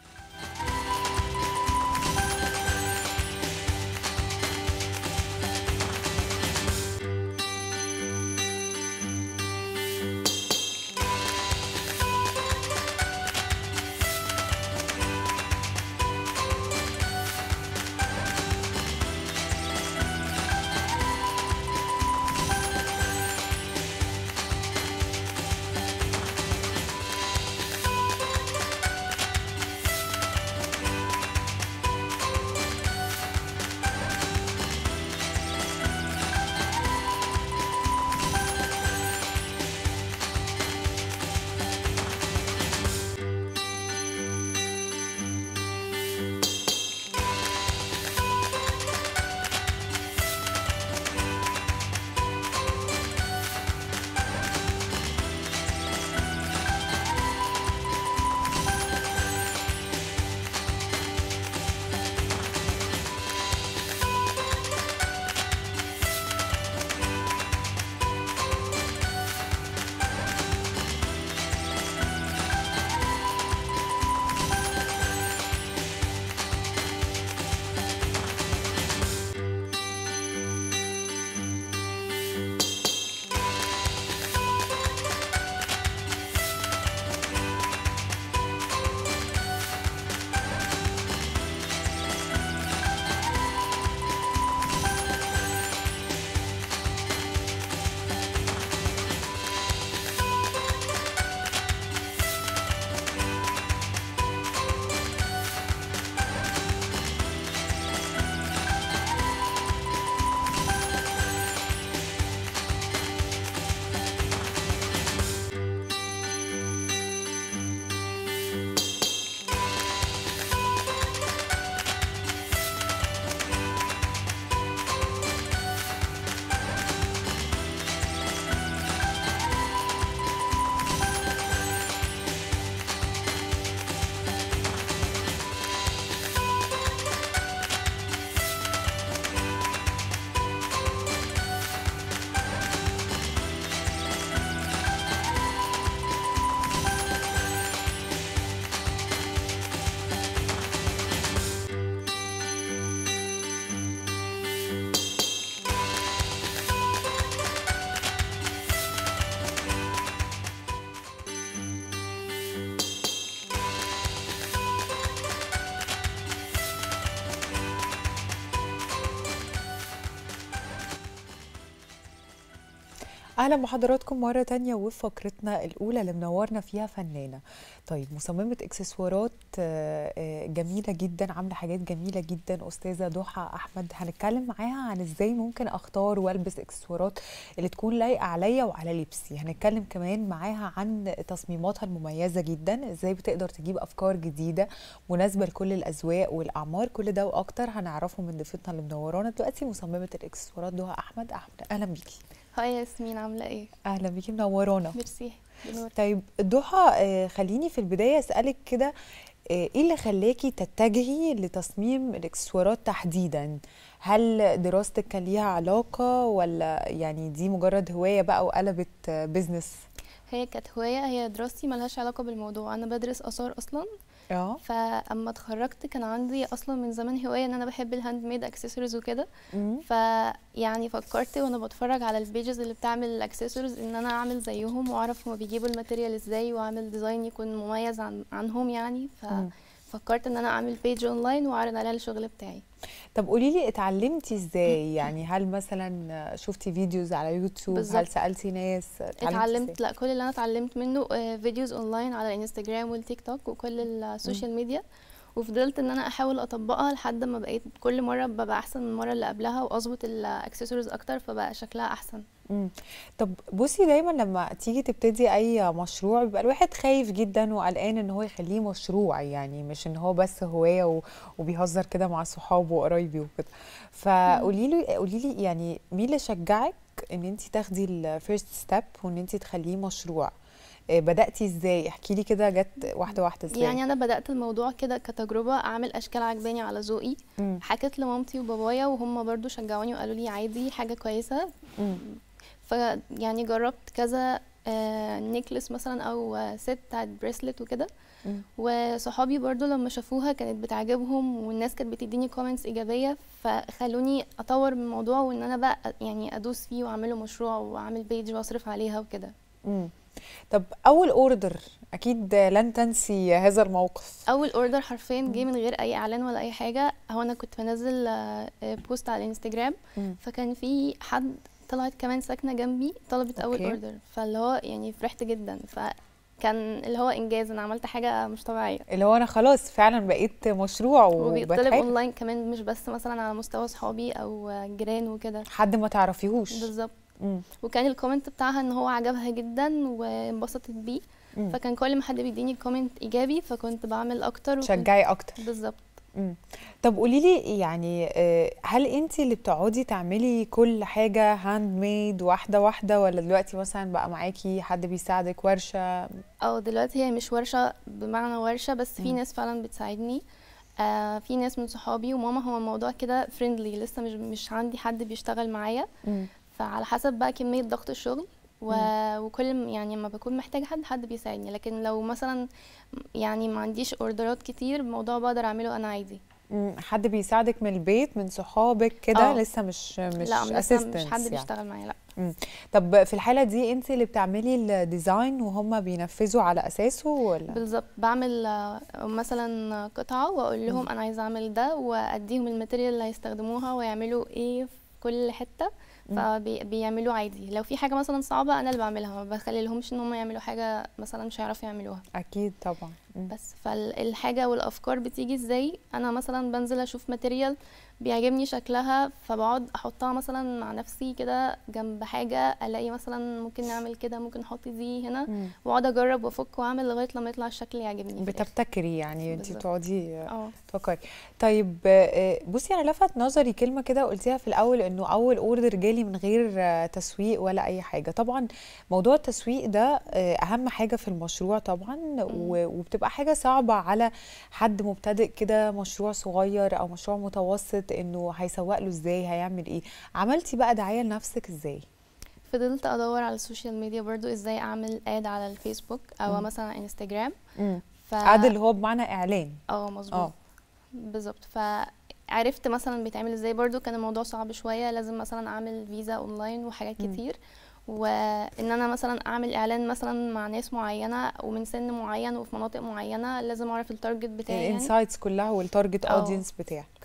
اهلا بحضراتكم مره تانية وفي فقرتنا الاولى اللي منورنا فيها فنانه طيب مصممه اكسسوارات آه، آه، جميله جدا عامله حاجات جميله جدا استاذه ضحى احمد هنتكلم معاها عن ازاي ممكن اختار والبس اكسسوارات اللي تكون لايقه عليا وعلى لبسي هنتكلم كمان معاها عن تصميماتها المميزه جدا ازاي بتقدر تجيب افكار جديده مناسبه لكل الاذواق والاعمار كل ده واكتر هنعرفه من ضيفتنا اللي منورانا دلوقتي مصممه الاكسسوارات ضحى احمد احمد اهلا بيكي هاي ياسمين عاملة ايه؟ اهلا بيكي منورانا ميرسي بنور طيب ضحى آه، خليني في البدايه اسالك كده آه، ايه اللي خلاكي تتجهي لتصميم الاكسسوارات تحديدا هل دراستك كان ليها علاقه ولا يعني دي مجرد هوايه بقى وقلبت آه، بيزنس هي كانت هواية هي دراستي ملهاش علاقة بالموضوع أنا بدرس آثار أصلا اه فأما اتخرجت كان عندي أصلا من زمان هواية إن أنا بحب الهاند ميد أكسسوارز وكده مم. فيعني فكرت وأنا بتفرج على البيجز اللي بتعمل الأكسسوارز إن أنا أعمل زيهم وأعرف هما بيجيبوا الماتيريال إزاي وأعمل ديزاين يكون مميز عن عنهم يعني مم. ففكرت إن أنا أعمل بيج أونلاين وأعرض عليها الشغل بتاعي طب قولي لي اتعلمتي ازاي يعني هل مثلا شفتي فيديوز على يوتيوب هل بالظبط. سالتي ناس اتعلمتي اتعلمت إزاي؟ لا كل اللي انا اتعلمت منه آه، فيديوز اونلاين على الانستجرام والتيك توك وكل السوشيال ميديا وفضلت ان انا احاول اطبقها لحد ما بقيت كل مره ببقى احسن من المره اللي قبلها واظبط الاكسسوارز اكتر فبقى شكلها احسن مم. طب بصي دايما لما تيجي تبتدي اي مشروع بيبقى الواحد خايف جدا وقلقان ان هو يخليه مشروع يعني مش ان هو بس هوايه و- وبيهزر كده مع صحابه وقرايبي وكده فقولي لي قولي لي يعني مين اللي شجعك ان انت تاخدي الفيرست ستيب وان انت تخليه مشروع آه، بداتي ازاي احكي لي كده جت واحده واحده ازاي يعني انا بدات الموضوع كده كتجربه اعمل اشكال عجباني على ذوقي مم. حكيت لمامتي وبابايا وهم برضو شجعوني وقالوا لي عادي حاجه كويسه مم. فيعني جربت كذا نيكلس مثلا او آه، ست بتاعت بريسلت وكده مم. وصحابي برضو لما شافوها كانت بتعجبهم والناس كانت بتديني كومنتس ايجابيه فخلوني اطور من الموضوع وان انا بقى يعني ادوس فيه واعمله مشروع واعمل بيج واصرف عليها وكده مم. طب اول اوردر اكيد لن تنسي هذا الموقف اول اوردر حرفيا جه من غير اي اعلان ولا اي حاجه هو انا كنت بنزل آه، آه، بوست على الانستجرام مم. فكان في حد طلعت كمان ساكنه جنبي طلبت اول أوكي. اوردر فاللي هو يعني فرحت جدا فكان اللي هو انجاز انا عملت حاجه مش طبيعيه اللي هو انا خلاص فعلا بقيت مشروع وبيطلب وبتحب اونلاين كمان مش بس مثلا على مستوى صحابي او جيران وكده حد ما تعرفيهوش بالظبط مم. وكان الكومنت بتاعها ان هو عجبها جدا وانبسطت بيه مم. فكان كل ما حد بيديني كومنت ايجابي فكنت بعمل اكتر وكنت- شجعي اكتر بالظبط مم. طب قولي لي يعني آه، هل انت اللي بتقعدي تعملي كل حاجه هاند ميد واحده واحده ولا دلوقتي مثلا بقى معاكي حد بيساعدك ورشه اه دلوقتي هي مش ورشه بمعنى ورشه بس في مم. ناس فعلا بتساعدني آه في ناس من صحابي وماما هو الموضوع كده فريندلي لسه مش مش عندي حد بيشتغل معايا مم. فعلى حسب بقى كمية ضغط الشغل و... وكل م- يعني لما بكون محتاجة حد حد بيساعدني لكن لو مثلا يعني ما عنديش اوردرات كتير الموضوع بقدر اعمله انا عادي مم. حد بيساعدك من البيت من صحابك كده اه. لسه مش مش لا لسه مش assistants حد يعني. بيشتغل معايا لا مم. طب في الحاله دي انت اللي بتعملي الديزاين وهم بينفذوا على اساسه ولا بالظبط بعمل آه، مثلا قطعة واقول لهم انا عايزة اعمل ده واديهم الماتيريال اللي هيستخدموها ويعملوا ايه في كل حتة فبيعملوا عادي لو في حاجة مثلا صعبة انا اللي بعملها ما بخلي لهمش ان هم يعملوا حاجة مثلا مش هيعرفوا يعملوها اكيد طبعا مم. بس فالحاجة والأفكار بتيجي ازاي أنا مثلا بنزل أشوف ماتيريال بيعجبني شكلها فبقعد أحطها مثلا مع نفسي كده جنب حاجة ألاقي مثلا ممكن نعمل كده ممكن نحط دي هنا مم. وأقعد أجرب وأفك وأعمل لغاية لما يطلع الشكل اللي يعجبني في الآخر. بتبتكري يعني انت بالظبط. بتقعدي اه تفكري طيب آه، بصي انا لفت نظري كلمه كده قلتيها في الاول انه اول اوردر جالي من غير آه، تسويق ولا اي حاجه طبعا موضوع التسويق ده آه، اهم حاجه في المشروع طبعا و- وبتبقى حاجه صعبه على حد مبتدئ كده مشروع صغير او مشروع متوسط انه هيسوق له ازاي هيعمل ايه عملتي بقى دعايه لنفسك ازاي فضلت أدور على السوشيال ميديا برضو ازاي أعمل اد على الفيسبوك أو مم. مثلا على انستجرام ف... عاد اللي هو بمعنى اعلان اه مظبوط اه بالظبط فعرفت مثلا بيتعمل ازاي برضو كان الموضوع صعب شوية لازم مثلا اعمل فيزا اونلاين وحاجات مم. كتير وان انا مثلا اعمل اعلان مثلا مع ناس معينة ومن سن معين وفي مناطق معينة لازم اعرف التارجت بتاعي يعني الانسايتس كلها والتارجت اه. اودينس بتاعك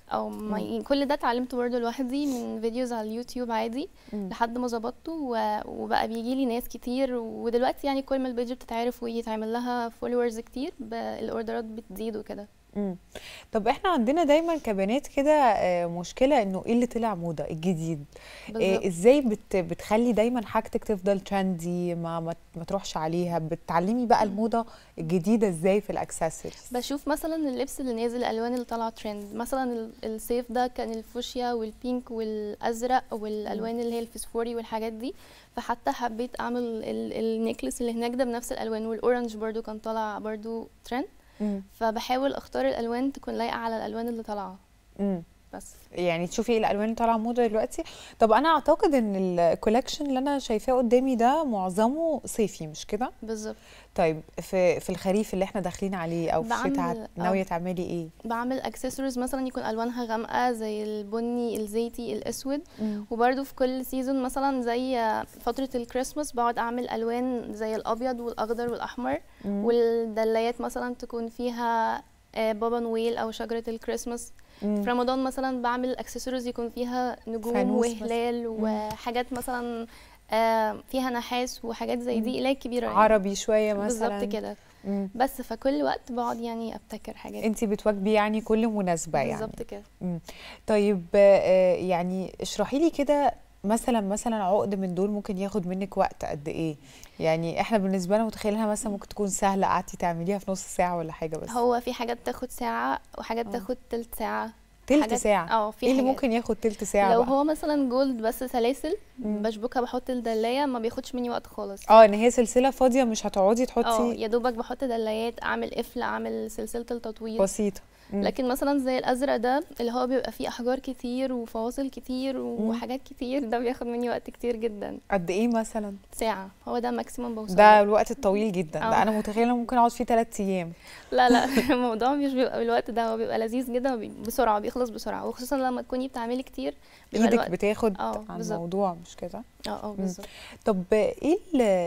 او ما ي- كل ده اتعلمته برضه لوحدي من فيديوز على اليوتيوب عادي مم. لحد ما ظبطته و- وبقى بيجي لي ناس كتير ودلوقتي يعني كل ما البيج بتتعرف ويتعمل لها فولورز كتير ب- الاوردرات بتزيد وكده مم. طب احنا عندنا دايما كبنات كده آه، مشكلة انه ايه اللي طلع موضة الجديد بالظبط. آه، ازاي بت بتخلي دايما حاجتك تفضل ترندي ما ما, ما تروحش عليها بتعلمي بقى الموضة الجديدة ازاي في الاكسسوارز بشوف مثلا اللبس اللي نازل الالوان اللي طالعه ترند مثلا ال- الصيف ده كان الفوشيا والبينك والازرق والالوان اللي هي الفسفوري والحاجات دي فحتى حبيت اعمل ال- النيكلس اللي هناك ده بنفس الالوان والاورنج برضو كان طالع برضو ترند مم. فبحاول اختار الالوان تكون لايقه على الالوان اللي طالعه مم. بس يعني تشوفي ايه الالوان اللي طالعه موضه دلوقتي طب انا اعتقد ان الكولكشن اللي انا شايفاه قدامي ده معظمه صيفي مش كده بالظبط طيب في في الخريف اللي احنا داخلين عليه او في الشتاء بعمل- هت- ناويه آه. تعملي ايه بعمل اكسسوارز مثلا يكون الوانها غامقه زي البني الزيتي الاسود وبرده في كل سيزون مثلا زي فتره الكريسماس بقعد اعمل الوان زي الابيض والاخضر والاحمر مم. والدلايات مثلا تكون فيها آه، بابا نويل او شجره الكريسماس مم. في رمضان مثلا بعمل اكسسوارز يكون فيها نجوم فانوس مثلاً. وهلال وحاجات مثلا آه، فيها نحاس وحاجات زي دي اللي هي كبيره يعني. عربي شويه مثلا بالظبط كده مم. بس فكل وقت بقعد يعني ابتكر حاجات انت بتواكبي يعني كل مناسبه يعني بالظبط كده مم. طيب آه، يعني اشرحي لي كده مثلا مثلا عقد من دول ممكن ياخد منك وقت قد ايه يعني احنا بالنسبه لنا متخيلينها مثلا ممكن تكون سهله قعدتي تعمليها في نص ساعه ولا حاجه بس هو في حاجات تاخد ساعة وحاجات آه. تاخد تلت ساعة تلت حاجات- ساعه اه في ايه اللي حاجات. ممكن ياخد تلت ساعه لو بقى؟ هو مثلا جولد بس سلاسل مم. بشبكها بحط الدلاية ما بياخدش مني وقت خالص اه ان هي سلسله فاضيه مش هتقعدي اه تحطي يا دوبك بحط دلايات اعمل قفل اعمل سلسلة التطوير بسيطه مم. لكن مثلا زي الازرق ده اللي هو بيبقى فيه احجار كتير وفواصل كتير وحاجات كتير ده بياخد مني وقت كتير جدا قد ايه مثلا ساعة هو ده ماكسيمم بوصل ده له. الوقت الطويل جدا ده اه. انا متخيله ممكن اقعد فيه ثلاث ايام لا لا الموضوع مش بيبقى بالوقت ده هو بيبقى لذيذ جدا وبي- بسرعة بيخلص بسرعة وخصوصا لما تكوني بتعملي كتير بيبقى ايدك الوقت بتاخد اه، عن بالظبط. الموضوع مش كده اه اه بالظبط طب ايه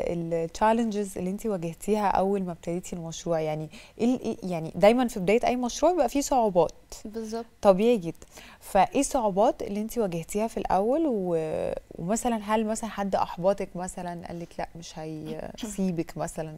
التشالنجز اللي انت واجهتيها اول ما ابتديتي المشروع يعني ايه ال- إيه- يعني دايما في بدايه اي مشروع بيبقى فيه صعوبات بالظبط طبيعي جدا فايه الصعوبات اللي انت واجهتيها في الاول و... ومثلا هل مثلا حد احبطك مثلا قال لك لا مش هيسيبك مثلا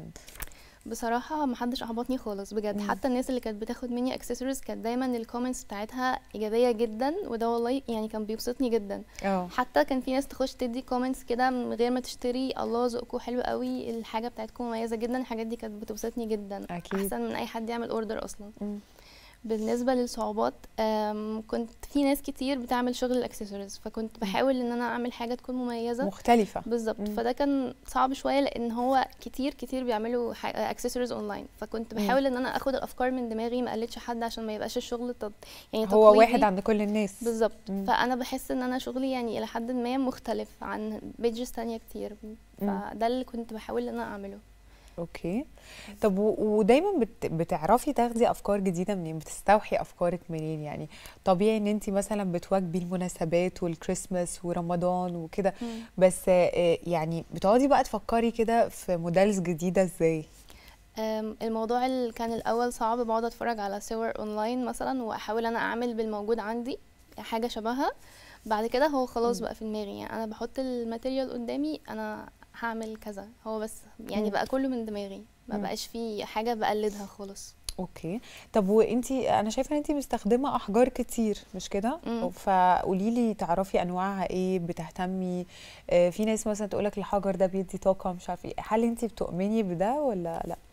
بصراحة محدش أحبطني خالص بجد مم. حتى الناس اللي كانت بتاخد مني اكسسوارز كانت دايما الكومنتس بتاعتها إيجابية جدا وده والله يعني كان بيبسطني جدا اه حتى كان في ناس تخش تدي كومنتس كده من غير ما تشتري الله ذوقكم حلو قوي الحاجة بتاعتكم مميزة جدا الحاجات دي كانت بتبسطني جدا أكيد. أحسن من أي حد يعمل اوردر أصلا مم. بالنسبة للصعوبات أم، كنت في ناس كتير بتعمل شغل الاكسسوارز فكنت بحاول ان انا اعمل حاجة تكون مميزة مختلفه بالظبط مم. فده كان صعب شويه لان هو كتير كتير بيعملوا اكسسوارز اونلاين فكنت بحاول ان انا اخد الافكار من دماغي ما اقلدش حد عشان ما يبقاش الشغل تط... يعني هو تقليدي. واحد عند كل الناس بالظبط مم. فانا بحس ان انا شغلي يعني الى حد ما مختلف عن بيجز تانية كتير فده اللي كنت بحاول ان انا اعمله اوكي طب و- ودايما بت... بتعرفي تاخدي افكار جديده منين بتستوحي افكارك منين يعني طبيعي ان انت مثلا بتواجبي المناسبات والكريسماس ورمضان وكده مم. بس آه، يعني بتقعدي بقى تفكري كده في موديلز جديده ازاي أم، الموضوع اللي كان الاول صعب بقعد اتفرج على صور اونلاين مثلا واحاول انا اعمل بالموجود عندي حاجه شبهها بعد كده هو خلاص بقى في دماغي يعني انا بحط الماتيريال قدامي انا هعمل كذا هو بس يعني مم. بقى كله من دماغي ما مم. بقاش في حاجه بقلدها خالص اوكي طب وانتي انا شايفه ان انتي مستخدمه احجار كتير مش كده مم. فقولي لي تعرفي انواعها ايه بتهتمي آه، في ناس مثلا تقولك الحجر ده بيدي طاقه مش عارفه ايه هل انتي بتؤمني بده ولا لا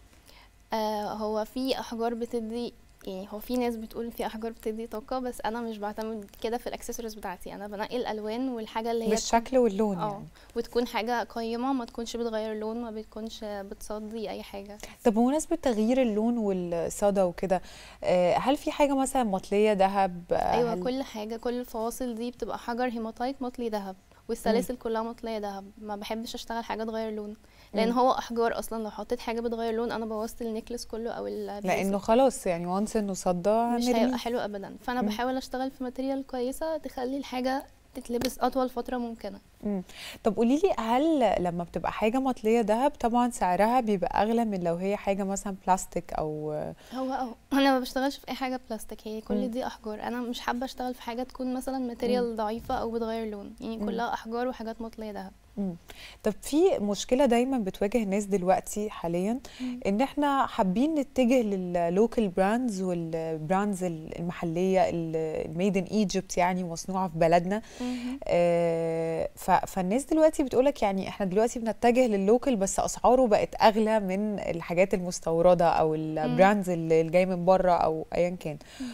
آه هو في احجار بتدي يعني هو في ناس بتقول في احجار بتدي طاقه بس انا مش بعتمد كده في الاكسسوارز بتاعتي انا بنقي الالوان والحاجه اللي هي تكون- بالشكل واللون اه يعني وتكون حاجه قيمه ما تكونش بتغير لون ما بتكونش بتصدي اي حاجه طب بمناسبه تغيير اللون والصدى وكده آه، هل في حاجه مثلا مطليه ذهب آه، ايوه هل- كل حاجه كل الفواصل دي بتبقى حجر هيماتايت مطلي ذهب والسلاسل كلها مطليه ذهب ما بحبش اشتغل حاجه تغير لون لان مم. هو احجار اصلا لو حطيت حاجه بتغير لون انا بوظت النكلس كله او ال لانه خلاص يعني وانس انه صدى مش هنرميه. هيبقى حلو ابدا فانا مم. بحاول اشتغل في ماتيريال كويسه تخلي الحاجه تتلبس اطول فتره ممكنه مم. طب قولي لي هل لما بتبقى حاجه مطليه ذهب طبعا سعرها بيبقى اغلى من لو هي حاجه مثلا بلاستيك او هو اه انا ما بشتغلش في اي حاجه بلاستيك هي مم. كل دي احجار انا مش حابه اشتغل في حاجه تكون مثلا ماتيريال ضعيفه او بتغير لون يعني مم. كلها احجار وحاجات مطليه ذهب مم. طب في مشكله دايما بتواجه الناس دلوقتي حاليا مم. ان احنا حابين نتجه لللوكال براندز والبراندز المحليه الميد ان ايجيبت يعني مصنوعه في بلدنا مهم. آه، ف- فالناس دلوقتي بتقولك يعني احنا دلوقتي بنتجه لللوكال بس اسعاره بقت اغلى من الحاجات المستورده او البراندز اللي اللي جاي من بره او ايا كان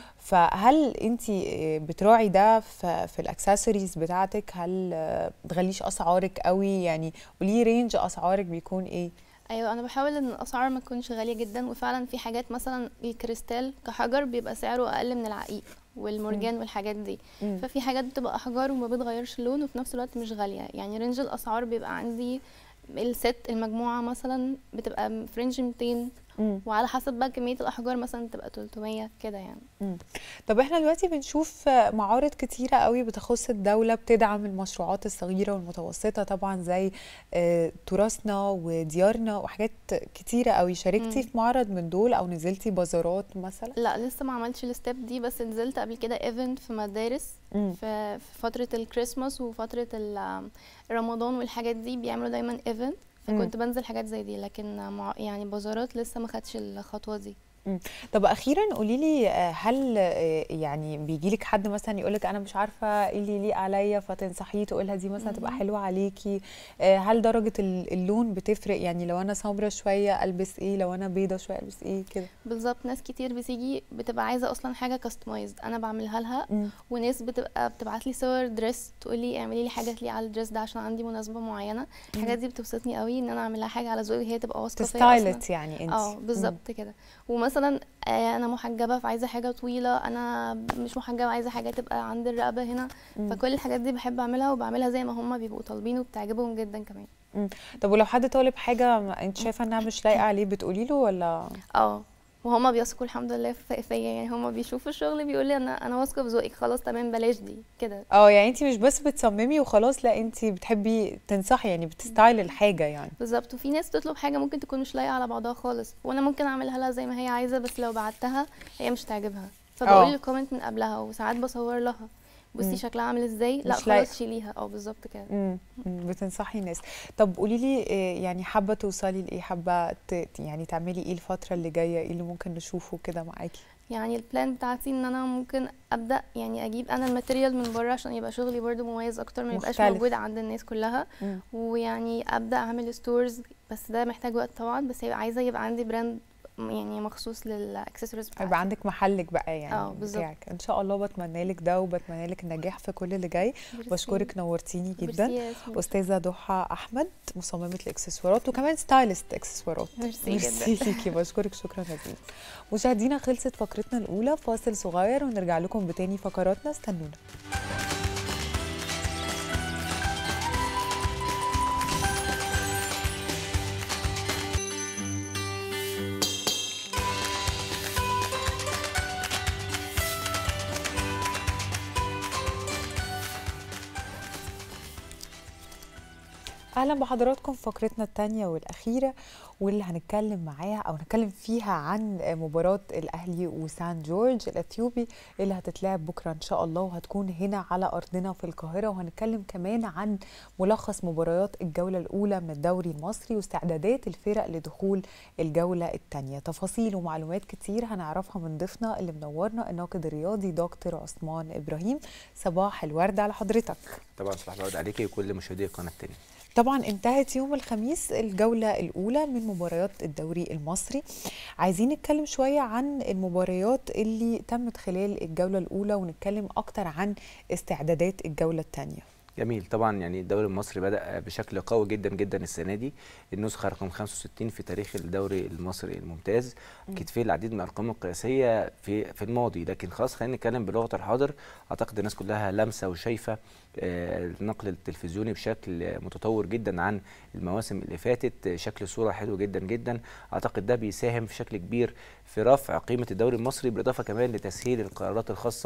فهل انت بتراعي ده في, في الاكسسوارز بتاعتك هل آه، بتغليش اسعارك قوي يعني قولي رينج اسعارك بيكون ايه ايوه انا بحاول ان الاسعار ما تكونش غاليه جدا وفعلا في حاجات مثلا الكريستال كحجر بيبقى سعره اقل من العقيق والمرجان والحاجات دي مم. ففي حاجات بتبقى احجار وما بتغيرش اللون وفي نفس الوقت مش غاليه يعني رينج الاسعار بيبقى عندي الست المجموعه مثلا بتبقى في رينج 200 مم. وعلى حسب بقى كميه الاحجار مثلا تبقى 300 كده يعني مم. طب احنا دلوقتي بنشوف معارض كتيرة قوي بتخص الدولة بتدعم المشروعات الصغيرة والمتوسطة طبعا زي آه، تراثنا وديارنا وحاجات كتيرة قوي شاركتي مم. في معرض من دول او نزلتي بازارات مثلا لا لسه ما عملتش الستيب دي بس نزلت قبل كده ايفنت في مدارس مم. في في فتره الكريسماس وفتره ال- رمضان والحاجات دي بيعملوا دايما ايفنت مم. فكنت بنزل حاجات زي دي لكن مع يعني بازارات لسه ما خدش الخطوه دي طب اخيرا قولي لي آه، هل آه، يعني بيجي لك حد مثلا يقول لك انا مش عارفه ايه اللي يليق عليا فتنصحيه تقولها دي مثلا تبقى مهم. حلوه عليكي آه، هل درجه ال- اللون بتفرق يعني لو انا سمرة شويه البس ايه لو انا بيضه شويه البس ايه كده بالظبط ناس كتير بتيجي بتبقى عايزه اصلا حاجه كاستمايزد انا بعملها لها مم. وناس بتبقى بتبعت لي صور دريس تقول لي اعملي لي حاجه تليق على الدريس ده عشان عندي مناسبه معينه الحاجات دي بتبسطني قوي ان انا اعمل لها حاجه على ذوقي هي تبقى واثقه فيا اصلا تستايلت يعني انت اه بالظبط كده ومثلا آه، انا محجبه فعايزه حاجه طويله انا مش محجبه عايزه حاجه تبقى عند الرقبه هنا مم. فكل الحاجات دي بحب اعملها وبعملها زي ما هم بيبقوا طالبين وبتعجبهم جدا كمان مم. طب ولو حد طالب حاجه ما انت شايفه انها مش لايقه عليه بتقولي له ولا اه وهما بيثقوا الحمد لله في- فيا يعني هما بيشوفوا الشغل بيقول لي انا انا واثقه في ذوقك خلاص تمام بلاش دي كده اه يعني انت مش بس بتصممي وخلاص لا انت بتحبي تنصحي يعني بتستايل الحاجه يعني بالظبط وفي ناس تطلب حاجه ممكن تكون مش لايقه على بعضها خالص وانا ممكن اعملها لها زي ما هي عايزه بس لو بعتها هي مش تعجبها اه. فبقول الكومنت من قبلها وساعات بصور لها مم. بصي شكلها عامل ازاي لا مش لايقة. خلاص شيليها اه بالظبط كده امم أمم، بتنصحي الناس طب قولي لي إيه يعني حابه توصلي لايه حابه ت- يعني تعملي ايه الفتره اللي جايه ايه اللي ممكن نشوفه كده معاكي يعني البلان بتاعتي ان انا ممكن ابدا يعني اجيب انا الماتيريال من بره عشان يبقى شغلي برضو مميز اكتر ما يبقاش مختلف. موجود عند الناس كلها مم. ويعني ابدا اعمل ستورز بس ده محتاج وقت طبعا بس يبقى عايزه يبقى عندي براند يعني مخصوص للاكسسوارز يبقى بتاعتي عندك محلك بقى يعني اه، بالظبط. بتاعك ان شاء الله بتمنى لك ده وبتمنى لك النجاح في كل اللي جاي ميرسي. بشكرك نورتيني جدا ميرسي يا ياسمين. استاذه ضحى احمد مصممه الاكسسوارات وكمان ستايلست اكسسوارات ميرسي جدا. ميرسي ليكي بشكرك شكرا جزيلا مشاهدينا خلصت فقرتنا الاولى فاصل صغير ونرجع لكم بتاني فقراتنا استنونا اهلا بحضراتكم في فقرتنا الثانيه والاخيره واللي هنتكلم معاها او نتكلم فيها عن مباراه الاهلي وسان جورج الاثيوبي اللي هتتلعب بكره ان شاء الله وهتكون هنا على ارضنا في القاهره وهنتكلم كمان عن ملخص مباريات الجوله الاولى من الدوري المصري واستعدادات الفرق لدخول الجوله الثانيه تفاصيل ومعلومات كتير هنعرفها من ضيفنا اللي منورنا الناقد الرياضي دكتور عثمان ابراهيم صباح الورد على حضرتك طبعا صباح الورد عليكي وكل مشاهدي القناه الثانيه طبعا انتهت يوم الخميس الجولة الأولى من مباريات الدوري المصري عايزين نتكلم شوية عن المباريات اللي تمت خلال الجولة الأولى ونتكلم أكتر عن استعدادات الجولة الثانية جميل طبعا يعني الدوري المصري بدا بشكل قوي جدا جدا السنه دي النسخه رقم 65 في تاريخ الدوري المصري الممتاز اكيد فيه العديد من الارقام القياسيه في في الماضي لكن خلاص خلينا نتكلم بلغه الحاضر اعتقد الناس كلها لامسه وشايفه آه، النقل التلفزيوني بشكل متطور جدا عن المواسم اللي فاتت آه، شكل صوره حلو جدا جدا اعتقد ده بيساهم بشكل كبير في رفع قيمه الدوري المصري بالاضافه كمان لتسهيل القرارات الخاصه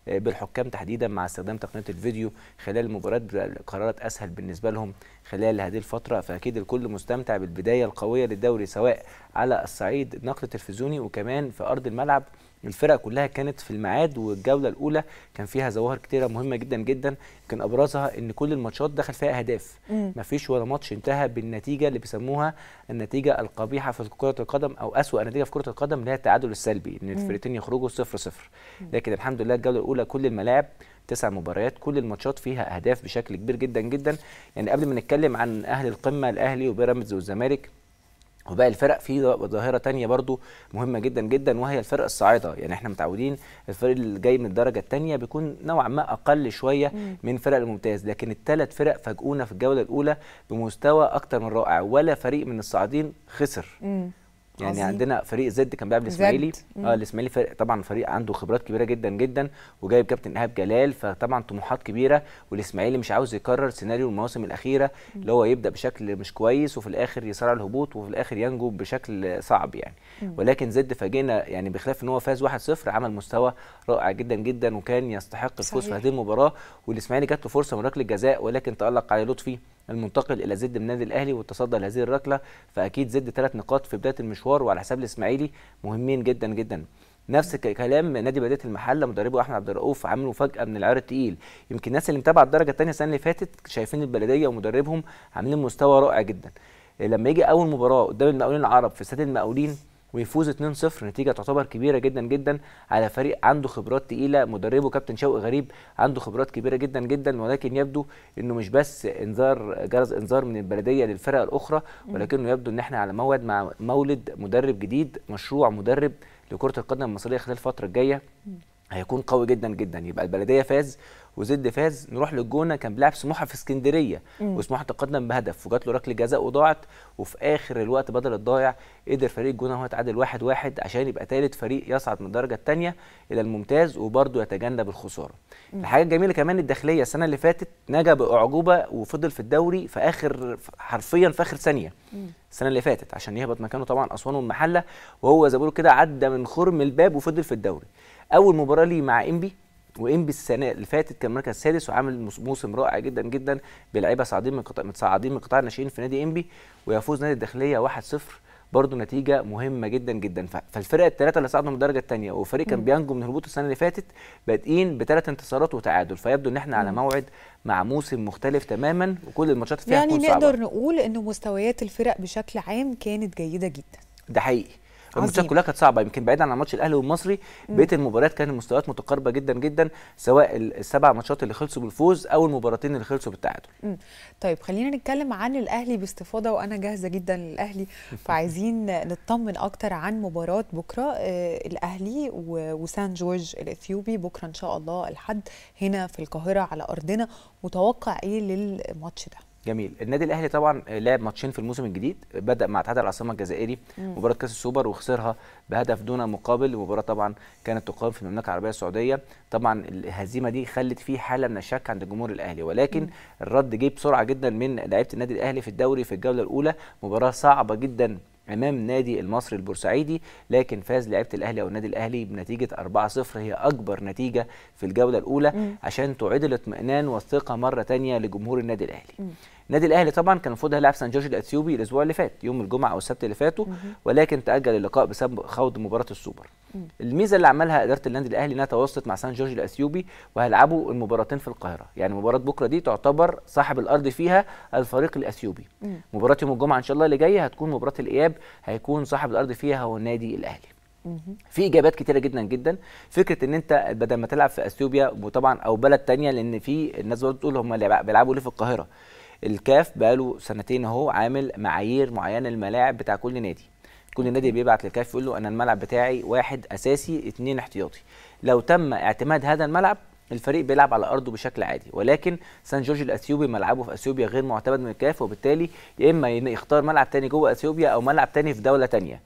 آه، بالحكام تحديدا مع استخدام تقنيه الفيديو خلال المباريات بتبقى القرارات اسهل بالنسبه لهم خلال هذه الفتره فاكيد الكل مستمتع بالبدايه القويه للدوري سواء على الصعيد النقل التلفزيوني وكمان في ارض الملعب الفرق كلها كانت في الميعاد والجوله الاولى كان فيها ظواهر كتيره مهمه جدا جدا كان ابرزها ان كل الماتشات دخل فيها اهداف مم. ما فيش ولا ماتش انتهى بالنتيجه اللي بيسموها النتيجه القبيحه في كره القدم او اسوا نتيجه في كره القدم اللي هي التعادل السلبي ان الفرقتين يخرجوا 0 0 لكن الحمد لله الجوله الاولى كل الملاعب تسع مباريات كل الماتشات فيها اهداف بشكل كبير جدا جدا يعني قبل ما نتكلم عن اهل القمه الاهلي وبيراميدز والزمالك وباقي الفرق في ظاهره تانية برضو مهمه جدا جدا وهي الفرق الصاعده يعني احنا متعودين الفريق اللي جاي من الدرجه الثانيه بيكون نوعا ما اقل شويه من فرق الممتاز لكن الثلاث فرق فاجئونا في الجوله الاولى بمستوى اكتر من رائع ولا فريق من الصاعدين خسر مم. يعني عظيم. عندنا فريق زد كان بيلعب الاسماعيلي زد. مم. اه الاسماعيلي فريق طبعا فريق عنده خبرات كبيره جدا جدا وجايب كابتن ايهاب جلال فطبعا طموحات كبيره والاسماعيلي مش عاوز يكرر سيناريو المواسم الاخيره اللي هو يبدا بشكل مش كويس وفي الاخر يصارع الهبوط وفي الاخر ينجو بشكل صعب يعني ولكن زد فاجئنا يعني بخلاف ان هو فاز 1-0 عمل مستوى رائع جدا جدا وكان يستحق الفوز في صحيح. هذه المباراه والاسماعيلي جات له فرصه من ركله جزاء ولكن تالق علي لطفي المنتقل الى زد من النادي الاهلي والتصدى لهذه الركله فاكيد زد ثلاث نقاط في بدايه المشوار وعلى حساب الاسماعيلي مهمين جدا جدا نفس ك- كلام نادي بلديه المحله مدربه احمد عبد الرؤوف عامل مفاجاه من العيار التقيل يمكن الناس اللي متابعه الدرجه الثانيه السنه اللي فاتت شايفين البلديه ومدربهم عاملين مستوى رائع جدا لما يجي اول مباراه قدام المقاولين العرب في استاد المقاولين ويفوز 2-0 نتيجه تعتبر كبيره جدا جدا على فريق عنده خبرات تقيله مدربه كابتن شوقي غريب عنده خبرات كبيره جدا جدا ولكن يبدو انه مش بس انذار جرس انذار من البلديه للفرق الاخرى ولكنه يبدو ان احنا على موعد مع مولد مدرب جديد مشروع مدرب لكره القدم المصريه خلال الفتره الجايه هيكون قوي جدا جدا يبقى البلديه فاز وزد فاز نروح للجونه كان بيلعب سموحه في اسكندريه وسموحه تقدم بهدف وجات له ركله جزاء وضاعت وفي اخر الوقت بدل الضايع قدر فريق الجونه هو يتعادل واحد واحد عشان يبقى ثالث فريق يصعد من الدرجه الثانيه الى الممتاز وبرضه يتجنب الخساره. الحاجه الجميله كمان الداخليه السنه اللي فاتت نجا باعجوبه وفضل في الدوري في اخر حرفيا في اخر ثانيه السنه اللي فاتت عشان يهبط مكانه طبعا اسوان والمحله وهو زي ما بيقولوا كده عدى من خرم الباب وفضل في الدوري. اول مباراه ليه مع انبي وانبي السنه اللي فاتت كان مركز سادس وعامل موس- موسم رائع جدا جدا بلعيبه صاعدين من قطاع متصاعدين من قطاع الناشئين في نادي انبي ويفوز نادي الداخليه 1-0 برضه نتيجه مهمه جدا جدا ف- فالفرق الثلاثه اللي صعدوا من الدرجه الثانيه وفريق كان بينجو من الهبوط السنه اللي فاتت بادئين بثلاث انتصارات وتعادل فيبدو ان احنا على موعد مع موسم مختلف تماما وكل الماتشات فيها يعني هتكون صعبة. نقدر نقول انه مستويات الفرق بشكل عام كانت جيده جدا ده حقيقي الماتشات عظيم. كلها كانت صعبه يمكن بعيدا عن ماتش الاهلي والمصري بقيه المباريات كانت المستويات متقاربه جدا جدا سواء ال- السبع ماتشات اللي خلصوا بالفوز او المباراتين اللي خلصوا بالتعادل مم. طيب خلينا نتكلم عن الاهلي باستفاضه وانا جاهزه جدا للاهلي فعايزين نطمن اكتر عن مباراه بكره آه الاهلي و- وسان جورج الاثيوبي بكره ان شاء الله الحد هنا في القاهره على ارضنا متوقع ايه للماتش ده جميل النادي الاهلي طبعا لعب ماتشين في الموسم الجديد بدا مع اتحاد العاصمه الجزائري مباراه كاس السوبر وخسرها بهدف دون مقابل المباراه طبعا كانت تقام في المملكه العربيه السعوديه طبعا الهزيمه دي خلت فيه حاله من الشك عند جمهور الاهلي ولكن الرد جه بسرعه جدا من لعيبه النادي الاهلي في الدوري في الجوله الاولى مباراه صعبه جدا امام نادي المصري البورسعيدي لكن فاز لعيبه الاهلي او النادي الاهلي بنتيجه 4-0 هي اكبر نتيجه في الجوله الاولى عشان تعيد الاطمئنان والثقه مره تانية لجمهور النادي الاهلي النادي الاهلي طبعا كان المفروض هيلعب سان جورج الاثيوبي الاسبوع اللي فات يوم الجمعه او السبت اللي فاتوا ولكن تاجل اللقاء بسبب خوض مباراه السوبر الميزه اللي عملها اداره النادي الاهلي انها تواصلت مع سان جورج الاثيوبي وهيلعبوا المباراتين في القاهره يعني مباراه بكره دي تعتبر صاحب الارض فيها الفريق الاثيوبي مباراه يوم الجمعه ان شاء الله اللي جايه هتكون مباراه الاياب هيكون صاحب الارض فيها هو النادي الاهلي في ايجابيات كتيره جدا جدا فكره ان انت بدل ما تلعب في اثيوبيا وطبعا او بلد تانية لان في الناس برضه بتقول هم اللي بيلعبوا ليه في القاهره الكاف بقاله سنتين اهو عامل معايير معينه للملاعب بتاع كل نادي كل نادي بيبعت للكاف يقول له انا الملعب بتاعي واحد اساسي اتنين احتياطي لو تم اعتماد هذا الملعب الفريق بيلعب على ارضه بشكل عادي ولكن سان جورج الاثيوبي ملعبه في اثيوبيا غير معتمد من الكاف وبالتالي يا اما يختار ملعب تاني جوه اثيوبيا او ملعب تاني في دوله تانيه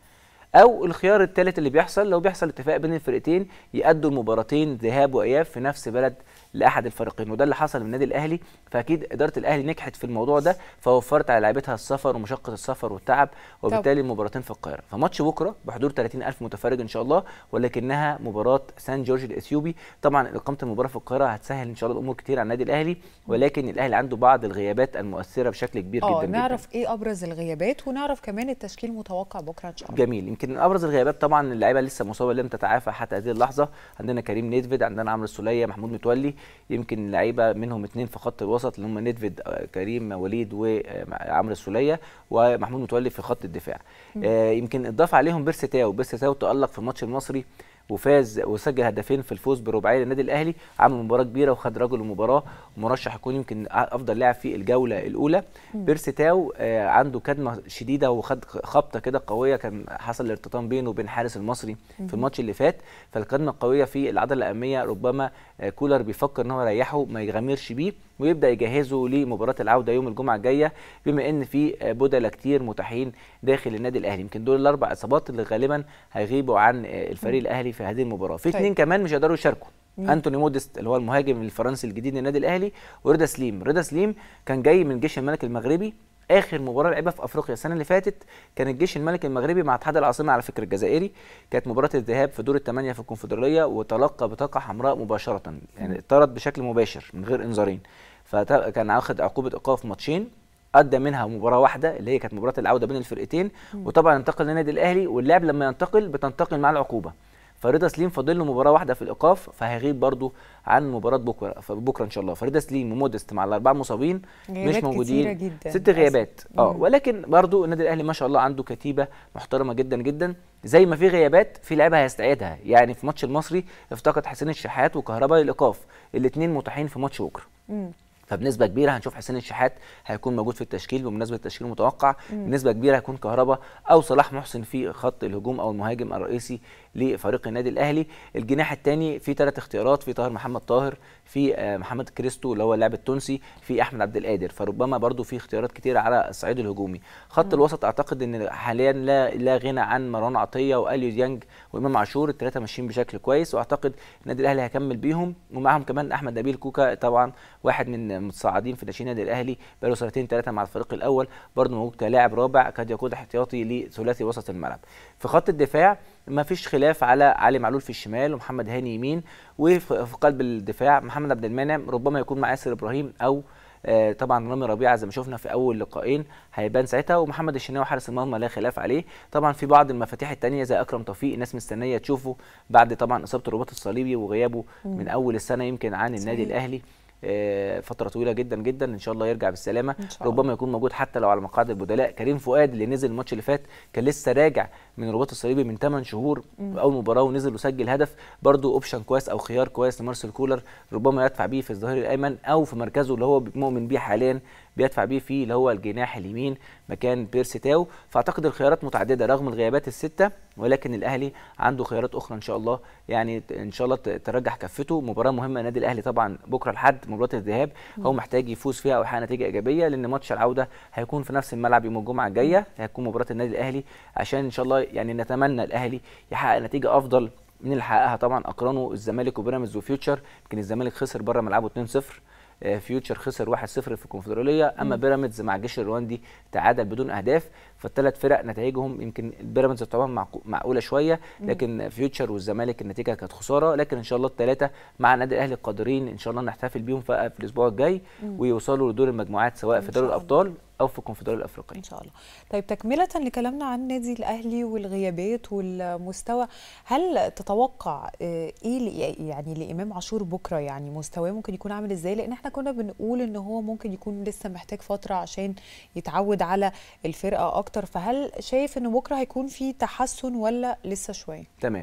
او الخيار الثالث اللي بيحصل لو بيحصل اتفاق بين الفرقتين يأدوا المباراتين ذهاب واياب في نفس بلد لاحد الفريقين وده اللي حصل من النادي الاهلي فاكيد اداره الاهلي نجحت في الموضوع ده فوفرت على لاعبتها السفر ومشقه السفر والتعب وبالتالي المباراتين في القاهره فماتش بكره بحضور 30000 متفرج ان شاء الله ولكنها مباراه سان جورج الاثيوبي طبعا اقامه المباراه في القاهره هتسهل ان شاء الله الامور كتير على النادي الاهلي ولكن الاهلي عنده بعض الغيابات المؤثره بشكل كبير اه جدا نعرف ايه ابرز الغيابات ونعرف كمان التشكيل المتوقع بكره ان شاء الله جميل يمكن من ابرز الغيابات طبعا اللعيبه لسه مصابه لم تتعافى حتى هذه اللحظه عندنا كريم نيدفيد عندنا عمرو السوليه محمود متولي يمكن لعيبه منهم اثنين في خط الوسط اللي هم نيدفيد آه، كريم وليد وعمرو السوليه ومحمود متولي في خط الدفاع آه، يمكن اضاف عليهم بيرسي تاو بيرسي تاو تالق في الماتش المصري وفاز وسجل هدفين في الفوز برباعيه للنادي الاهلي عمل مباراه كبيره وخد رجل المباراه ومرشح يكون يمكن افضل لاعب في الجوله الاولى بيرسي تاو آه، عنده كدمه شديده وخد خبطه كده قويه كان حصل ارتطام بينه وبين حارس المصري في الماتش اللي فات فالكدمه القويه في العضله الاماميه ربما آه، كولر بيفكر ان هو يريحه ما يغامرش بيه ويبدا يجهزه لمباراه العوده يوم الجمعه الجايه بما ان في آه، بدلاء كتير متاحين داخل النادي الاهلي يمكن دول الاربع اصابات اللي غالبا هيغيبوا عن آه، الفريق الاهلي في هذه المباراه في طيب. اثنين كمان مش هيقدروا يشاركوا انتوني موديست اللي هو المهاجم الفرنسي الجديد للنادي الاهلي ورضا سليم رضا سليم كان جاي من جيش الملك المغربي اخر مباراه لعبها في افريقيا السنه اللي فاتت كان الجيش الملك المغربي مع اتحاد العاصمه على فكره الجزائري كانت مباراه الذهاب في دور الثمانيه في الكونفدراليه وتلقى بطاقه حمراء مباشره يعني اتطرد بشكل مباشر من غير انذارين فكان واخد عقوبه ايقاف ماتشين ادى منها مباراه واحده اللي هي كانت مباراه العوده بين الفرقتين وطبعا انتقل للنادي الاهلي واللاعب لما ينتقل بتنتقل مع العقوبه فرضا سليم فاضل له مباراه واحده في الايقاف فهيغيب برضو عن مباراه بكره فبكره ان شاء الله فرضا سليم ومودست مع الاربعه مصابين مش غيابات كتيرة موجودين جدا ست للأسف. غيابات اه مم. ولكن برضو النادي الاهلي ما شاء الله عنده كتيبه محترمه جدا جدا زي ما في غيابات في لعيبه هيستعيدها يعني في ماتش المصري افتقد حسين الشحات وكهربا للايقاف الاثنين متاحين في ماتش بكره مم. فبنسبه كبيره هنشوف حسين الشحات هيكون موجود في التشكيل بمناسبه التشكيل المتوقع بنسبه كبيره هيكون كهربا او صلاح محسن في خط الهجوم او المهاجم الرئيسي لفريق النادي الاهلي الجناح الثاني في ثلاث اختيارات في طاهر محمد طاهر في آه، محمد كريستو اللي هو اللاعب التونسي في احمد عبد القادر فربما برضو في اختيارات كتيره على الصعيد الهجومي خط الوسط اعتقد ان حاليا لا لا غنى عن مروان عطيه واليو ديانج وامام عاشور الثلاثه ماشيين بشكل كويس واعتقد النادي الاهلي هيكمل بيهم ومعاهم كمان احمد نبيل كوكا طبعا واحد من المتصاعدين في ناشئين النادي الاهلي بقاله سنتين ثلاثه مع الفريق الاول برضه موجود كلاعب رابع قد يكون احتياطي لثلاثي وسط الملعب في خط الدفاع ما فيش خلاف على علي معلول في الشمال ومحمد هاني يمين وفي في قلب الدفاع محمد عبد المنعم ربما يكون مع ياسر ابراهيم او آه، طبعا رامي ربيعه زي ما شفنا في اول لقاءين هيبان ساعتها ومحمد الشناوي حارس المرمى لا خلاف عليه طبعا في بعض المفاتيح التانية زي اكرم توفيق الناس مستنيه تشوفه بعد طبعا اصابه الرباط الصليبي وغيابه من اول السنه يمكن عن النادي صحيح. الاهلي آه، فتره طويله جدا جدا ان شاء الله يرجع بالسلامه إن شاء الله. ربما يكون موجود حتى لو على مقاعد البدلاء كريم فؤاد اللي نزل الماتش اللي فات كان لسه راجع من الرباط الصليبي من 8 شهور في اول مباراه ونزل وسجل هدف برضو اوبشن كويس او خيار كويس لمارسيل كولر ربما يدفع بيه في الظهير الايمن او في مركزه اللي هو مؤمن بيه حاليا بيدفع بيه فيه اللي هو الجناح اليمين مكان بيرسي تاو فاعتقد الخيارات متعدده رغم الغيابات السته ولكن الاهلي عنده خيارات اخرى ان شاء الله يعني ت- ان شاء الله ت- ترجح كفته مباراه مهمه النادي الاهلي طبعا بكره الحد مباراه الذهاب هو محتاج يفوز فيها او يحقق نتيجه ايجابيه لان ماتش العوده هيكون في نفس الملعب يوم الجمعه الجايه هتكون مباراه النادي الاهلي عشان ان شاء الله يعني نتمنى الاهلي يحقق نتيجه افضل من اللي حققها طبعا اقرانه الزمالك وبيراميدز وفيوتشر يمكن الزمالك خسر بره ملعبه 2-0 آه، فيوتشر خسر 1-0 في الكونفدراليه اما بيراميدز مع الجيش الرواندي تعادل بدون اهداف فالثلاث فرق نتائجهم يمكن بيراميدز طبعا معقو- معقوله شويه لكن فيوتشر والزمالك النتيجه كانت خساره لكن ان شاء الله الثلاثه مع النادي الاهلي قادرين ان شاء الله نحتفل بيهم في في الاسبوع الجاي ويوصلوا لدور المجموعات سواء في إن دوري شاء الله. الابطال او في الكونفدراليه الافريقيه ان شاء الله طيب تكمله لكلامنا عن النادي الاهلي والغيابات والمستوى هل تتوقع آه، ايه ل- يعني لامام عاشور بكره يعني مستواه ممكن يكون عامل ازاي لان احنا كنا بنقول ان هو ممكن يكون لسه محتاج فتره عشان يتعود على الفرقه اكتر فهل شايف ان بكره هيكون في تحسن ولا لسه شويه تمام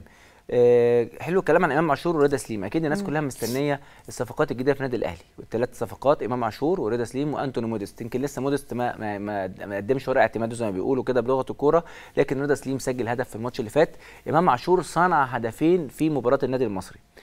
آه حلو الكلام عن امام عاشور ورضا سليم اكيد الناس كلها مستنيه الصفقات الجديده في النادي الاهلي والثلاث صفقات امام عاشور ورضا سليم وانتوني موديست يمكن لسه موديست ما ما ما, ما قدمش ورق اعتماده زي ما بيقولوا كده بلغه الكوره لكن رضا سليم سجل هدف في الماتش اللي فات امام عاشور صنع هدفين في مباراه النادي المصري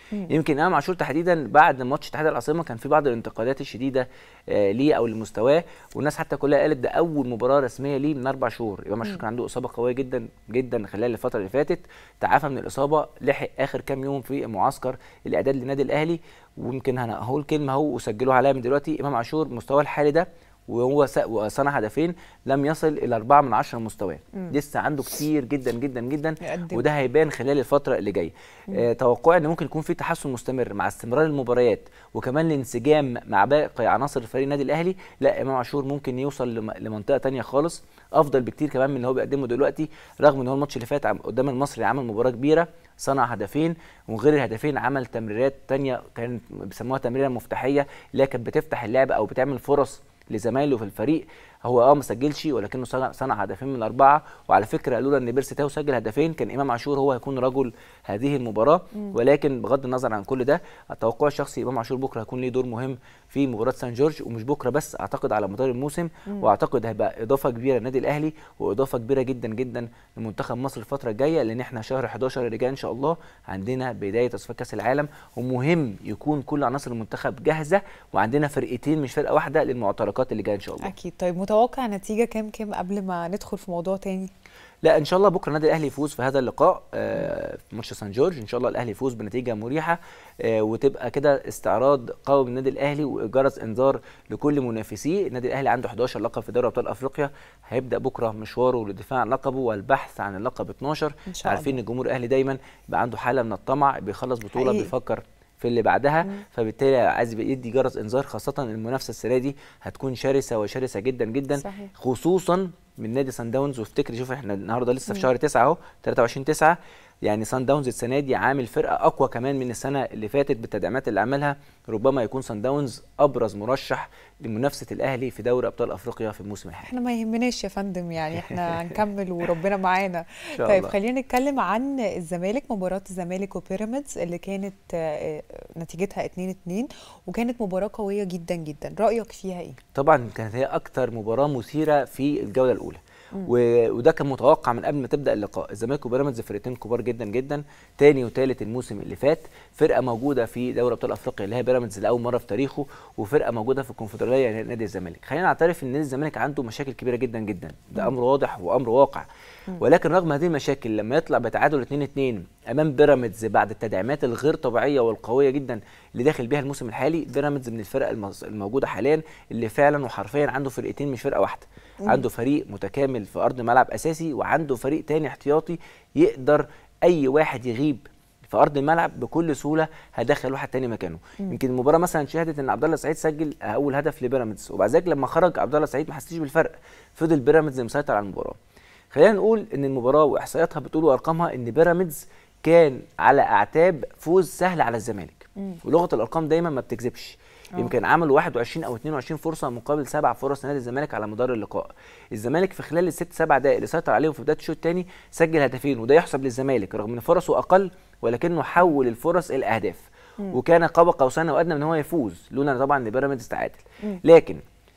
يمكن امام عاشور تحديدا بعد ماتش اتحاد العاصمه كان في بعض الانتقادات الشديده آه ليه او لمستواه والناس حتى كلها قالت ده اول مباراه رسميه ليه من اربع شهور امام عاشور كان عنده اصابه قويه جدا جدا خلال الفتره اللي فاتت تعافى من الاصابه لحق اخر كام يوم في معسكر الاعداد للنادي الاهلي ويمكن انا هقول كلمه اهو وسجلوها عليا من دلوقتي امام عاشور مستواه الحالي ده وهو س- وصنع هدفين لم يصل الى أربعة من عشرة مستواه لسه عنده كتير جدا جدا جدا يقدم. وده هيبان خلال الفتره اللي جايه آه توقعي ان ممكن يكون في تحسن مستمر مع استمرار المباريات وكمان الانسجام مع باقي عناصر فريق النادي الاهلي لا امام عاشور ممكن يوصل لم- لمنطقه تانية خالص افضل بكتير كمان من اللي هو بيقدمه دلوقتي رغم ان هو الماتش اللي فات عم- قدام المصري عمل مباراه كبيره صنع هدفين وغير الهدفين عمل تمريرات تانية كانت بيسموها تمريره مفتاحيه اللي هي كانت بتفتح اللعب او بتعمل فرص لزمايله في الفريق هو اه ما سجلش ولكنه صنع, صنع هدفين من الاربعه وعلى فكره لولا ان بيرسي تاو سجل هدفين كان امام عاشور هو هيكون رجل هذه المباراه ولكن بغض النظر عن كل ده التوقع الشخصي امام عاشور بكره هيكون ليه دور مهم في مباراه سان جورج ومش بكره بس اعتقد على مدار الموسم واعتقد هيبقى اضافه كبيره للنادي الاهلي واضافه كبيره جدا جدا لمنتخب مصر الفتره الجايه لان احنا شهر 11 اللي جاي ان شاء الله عندنا بدايه تصفيات كاس العالم ومهم يكون كل عناصر المنتخب جاهزه وعندنا فرقتين مش فرقه واحده للمعتركات اللي جايه ان شاء الله اكيد طيب متوقع نتيجه كام كام قبل ما ندخل في موضوع تاني لا ان شاء الله بكره النادي الاهلي يفوز في هذا اللقاء آه، في ماتش سان جورج ان شاء الله الاهلي يفوز بنتيجه مريحه آه، وتبقى كده استعراض قوي من النادي الاهلي وجرس انذار لكل منافسيه النادي الاهلي عنده 11 لقب في دوري ابطال افريقيا هيبدا بكره مشواره للدفاع عن لقبه والبحث عن اللقب 12 إن شاء عارفين الله. ان الجمهور الاهلي دايما بيبقى عنده حاله من الطمع بيخلص بطوله حقيقي. بيفكر في اللي بعدها فبالتالي عايز يبقى يدي جرس انذار خاصه المنافسه السنه دي هتكون شرسه وشرسه جدا جدا صحيح. خصوصا من نادي سان داونز وافتكري شوف احنا النهارده لسه في شهر 9 اهو 23 9 يعني سان داونز السنه دي عامل فرقه اقوى كمان من السنه اللي فاتت بالتدعيمات اللي عملها ربما يكون سان داونز ابرز مرشح لمنافسه الاهلي في دوري ابطال افريقيا في الموسم الحالي احنا ما يهمناش يا فندم يعني احنا هنكمل وربنا معانا شاء طيب الله. خلينا نتكلم عن الزمالك مباراة الزمالك وبيراميدز اللي كانت آه، نتيجتها 2-2 وكانت مباراة قوية جدا جدا رأيك فيها ايه؟ طبعا كانت هي اكتر مباراه مثيره في الجوله الاولى و- وده كان متوقع من قبل ما تبدا اللقاء الزمالك وبيراميدز فرقتين كبار جدا جدا تاني وتالت الموسم اللي فات فرقه موجوده في دوري ابطال افريقيا اللي هي بيراميدز لاول مره في تاريخه وفرقه موجوده في الكونفدراليه يعني نادي الزمالك خلينا نعترف ان نادي الزمالك عنده مشاكل كبيره جدا جدا ده امر واضح وامر واقع ولكن رغم هذه المشاكل لما يطلع بتعادل 2-2 امام بيراميدز بعد التدعيمات الغير طبيعيه والقويه جدا اللي داخل بيها الموسم الحالي بيراميدز من الفرق المص- الموجوده حاليا اللي فعلا وحرفيا عنده فرقتين مش فرقه واحده عنده فريق متكامل في ارض ملعب اساسي وعنده فريق تاني احتياطي يقدر اي واحد يغيب في ارض الملعب بكل سهوله هدخل واحد تاني مكانه يمكن المباراه مثلا شهدت ان عبد الله السعيد سجل اول هدف لبيراميدز وبعد ذلك لما خرج عبد الله السعيد ما حسيتش بالفرق فضل بيراميدز مسيطر على المباراه خلينا نقول ان المباراه واحصائياتها بتقول وارقامها ان بيراميدز كان على اعتاب فوز سهل على الزمالك ولغه الارقام دايما ما بتكذبش يمكن عملوا 21 او 22 فرصه مقابل سبع فرص نادي الزمالك على مدار اللقاء الزمالك في خلال الست سبع دقائق اللي سيطر عليهم في بدايه الشوط الثاني سجل هدفين وده يحسب للزمالك رغم ان فرصه اقل ولكنه حول الفرص الى اهداف وكان قاب قوسين او ادنى من هو يفوز لولا طبعا ان بيراميدز تعادل لكن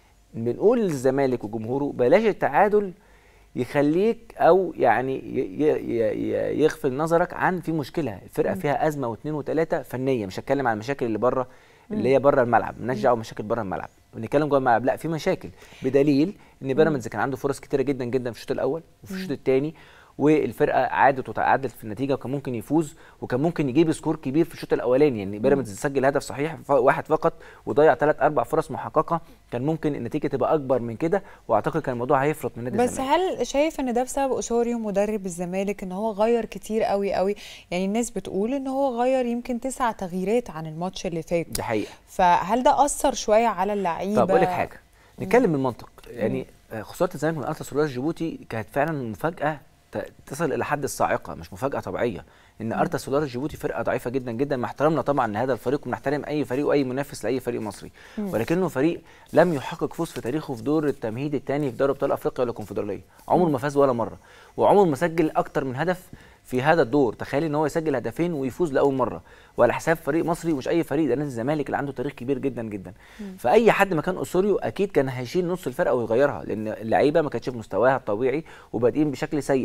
بنقول للزمالك وجمهوره بلاش التعادل يخليك او يعني ي- ي- ي- يغفل نظرك عن في مشكله الفرقه فيها ازمه واثنين وثلاثه فنيه مش هتكلم عن المشاكل اللي بره اللي هي بره الملعب مالناش دعوه مشاكل بره الملعب بنتكلم جوه الملعب لا في مشاكل بدليل ان بيراميدز كان عنده فرص كتيره جدا جدا في الشوط الاول وفي الشوط الثاني والفرقه عادت وتعادلت في النتيجه وكان ممكن يفوز وكان ممكن يجيب سكور كبير في الشوط الاولاني يعني بيراميدز سجل هدف صحيح ف- واحد فقط وضيع ثلاث اربع فرص محققه كان ممكن النتيجه تبقى اكبر من كده واعتقد كان الموضوع هيفرط من نادي بس الزمالك هل شايف ان ده بسبب اسوريو مدرب الزمالك ان هو غير كتير قوي قوي يعني الناس بتقول ان هو غير يمكن تسع تغييرات عن الماتش اللي فات دي حقيقه فهل ده اثر شويه على اللعيبه طب اقول لك حاجه نتكلم بالمنطق يعني آه، خساره الزمالك من ارتا سولار جيبوتي كانت فعلا مفاجاه ت- تصل الى حد الصاعقه مش مفاجاه طبيعيه ان ارتا سولار جيبوتي فرقه ضعيفه جدا جدا مع احترامنا طبعا لهذا الفريق ونحترم اي فريق واي منافس لاي فريق مصري ولكنه فريق لم يحقق فوز في تاريخه في دور التمهيد الثاني في دوري ابطال افريقيا ولا الكونفدراليه عمره ما فاز ولا مره وعمره ما سجل اكتر من هدف في هذا الدور تخيل ان هو يسجل هدفين ويفوز لاول مره وعلى حساب فريق مصري مش اي فريق ده نادي الزمالك اللي عنده تاريخ كبير جدا جدا فاي حد مكان اسوريو اكيد كان هيشيل نص الفرقه ويغيرها لان اللعيبه ما كانتش في مستواها الطبيعي وبادئين بشكل سيء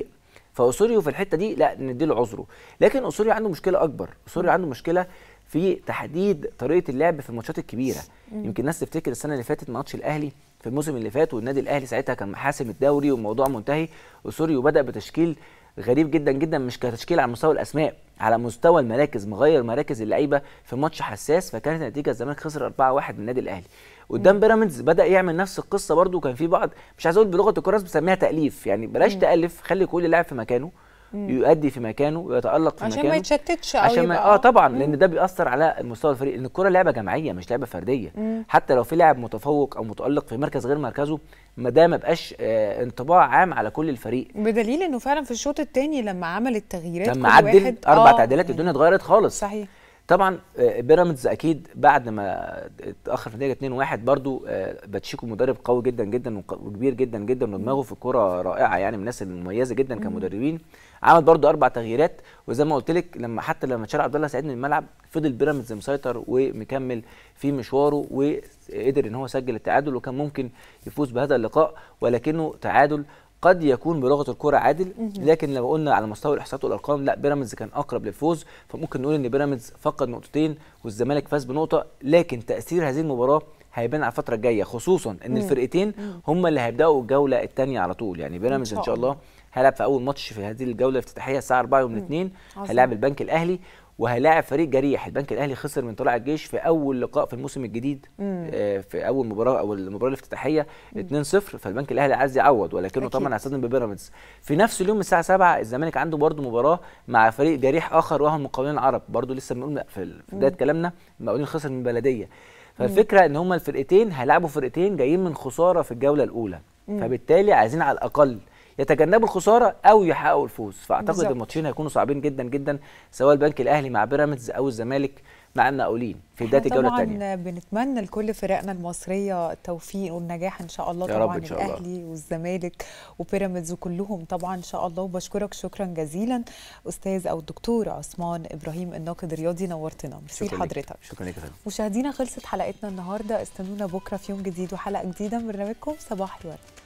فاسوريو في الحته دي لا نديله عذره لكن اسوريو عنده مشكله اكبر اسوريو عنده مشكله في تحديد طريقه اللعب في الماتشات الكبيره يمكن الناس تفتكر السنه اللي فاتت ماتش الاهلي في الموسم اللي فات والنادي الاهلي ساعتها كان محاسم الدوري والموضوع منتهي اسوريو بدا بتشكيل غريب جدا جدا مش كتشكيل على مستوى الاسماء على مستوى المراكز مغير مراكز اللعيبه في ماتش حساس فكانت النتيجه الزمالك خسر 4-1 من النادي الاهلي قدام بيراميدز بدا يعمل نفس القصه برده كان في بعض مش عايز اقول بلغه الكره بس بسميها تاليف يعني بلاش تالف خلي كل لاعب في مكانه يؤدي في مكانه ويتالق في عشان مكانه ما يتشتتش او عشان ما يبقى- اه طبعا لان ده بيأثر على مستوى الفريق لان الكره لعبه جماعيه مش لعبه فرديه حتى لو في لاعب متفوق او متالق في مركز غير مركزه ما ده ما بقاش آه انطباع عام على كل الفريق بدليل انه فعلا في الشوط الثاني لما عمل التغييرات لما كل عدل واحد- اربع آه، تعديلات يعني الدنيا اتغيرت خالص صحيح طبعا آه، بيراميدز اكيد بعد ما اتاخر في النتيجه 2-1 برضو آه، باتشيكو مدرب قوي جدا جدا وق- وكبير جدا جدا ودماغه في الكوره رائعه يعني من الناس المميزه جدا كمدربين عمل برضو اربع تغييرات وزي ما قلت لك لما حتى لما شارع عبد الله سعيد من الملعب فضل بيراميدز مسيطر ومكمل في مشواره وقدر ان هو يسجل التعادل وكان ممكن يفوز بهذا اللقاء ولكنه تعادل قد يكون بلغه الكره عادل لكن لو قلنا على مستوى الاحصاءات والارقام لا بيراميدز كان اقرب للفوز فممكن نقول ان بيراميدز فقد نقطتين والزمالك فاز بنقطه لكن تاثير هذه المباراه هيبان على الفتره الجايه خصوصا ان الفرقتين هم اللي هيبداوا الجوله الثانيه على طول يعني بيراميدز ان شاء الله هيلعب في اول ماتش في هذه الجوله الافتتاحيه الساعه 4 يوم الاثنين عظيم. هيلاعب البنك الاهلي وهيلاعب فريق جريح البنك الاهلي خسر من طلائع الجيش في اول لقاء في الموسم الجديد آه في اول مباراه او المباراه الافتتاحيه 2-0 فالبنك الاهلي عايز يعوض ولكنه أكيد. طبعا هيصطدم ببيراميدز في نفس اليوم الساعه 7 الزمالك عنده برضه مباراه مع فريق جريح اخر وهو المقاولين العرب برضه لسه بنقول في في بدايه كلامنا المقاولين خسر من بلديه فالفكره ان هما الفرقتين هيلعبوا فرقتين جايين من خساره في الجوله الاولى فبالتالي عايزين على الاقل يتجنبوا الخساره او يحققوا الفوز فاعتقد بالظبط. الماتشين هيكونوا صعبين جدا جدا سواء البنك الاهلي مع بيراميدز او الزمالك مع المقاولين في بدايه إحنا الجوله الثانيه طبعا بنتمنى لكل فرقنا المصريه التوفيق والنجاح ان شاء الله يا رب طبعا إن شاء الله. الاهلي والزمالك وبيراميدز وكلهم طبعا ان شاء الله وبشكرك شكرا جزيلا استاذ او الدكتور عثمان ابراهيم الناقد الرياضي نورتنا ميرسي شكرا لك. لحضرتك شكرا لك يا فندم مشاهدينا خلصت حلقتنا النهارده استنونا بكره في يوم جديد وحلقه جديده من برنامجكم صباح الورد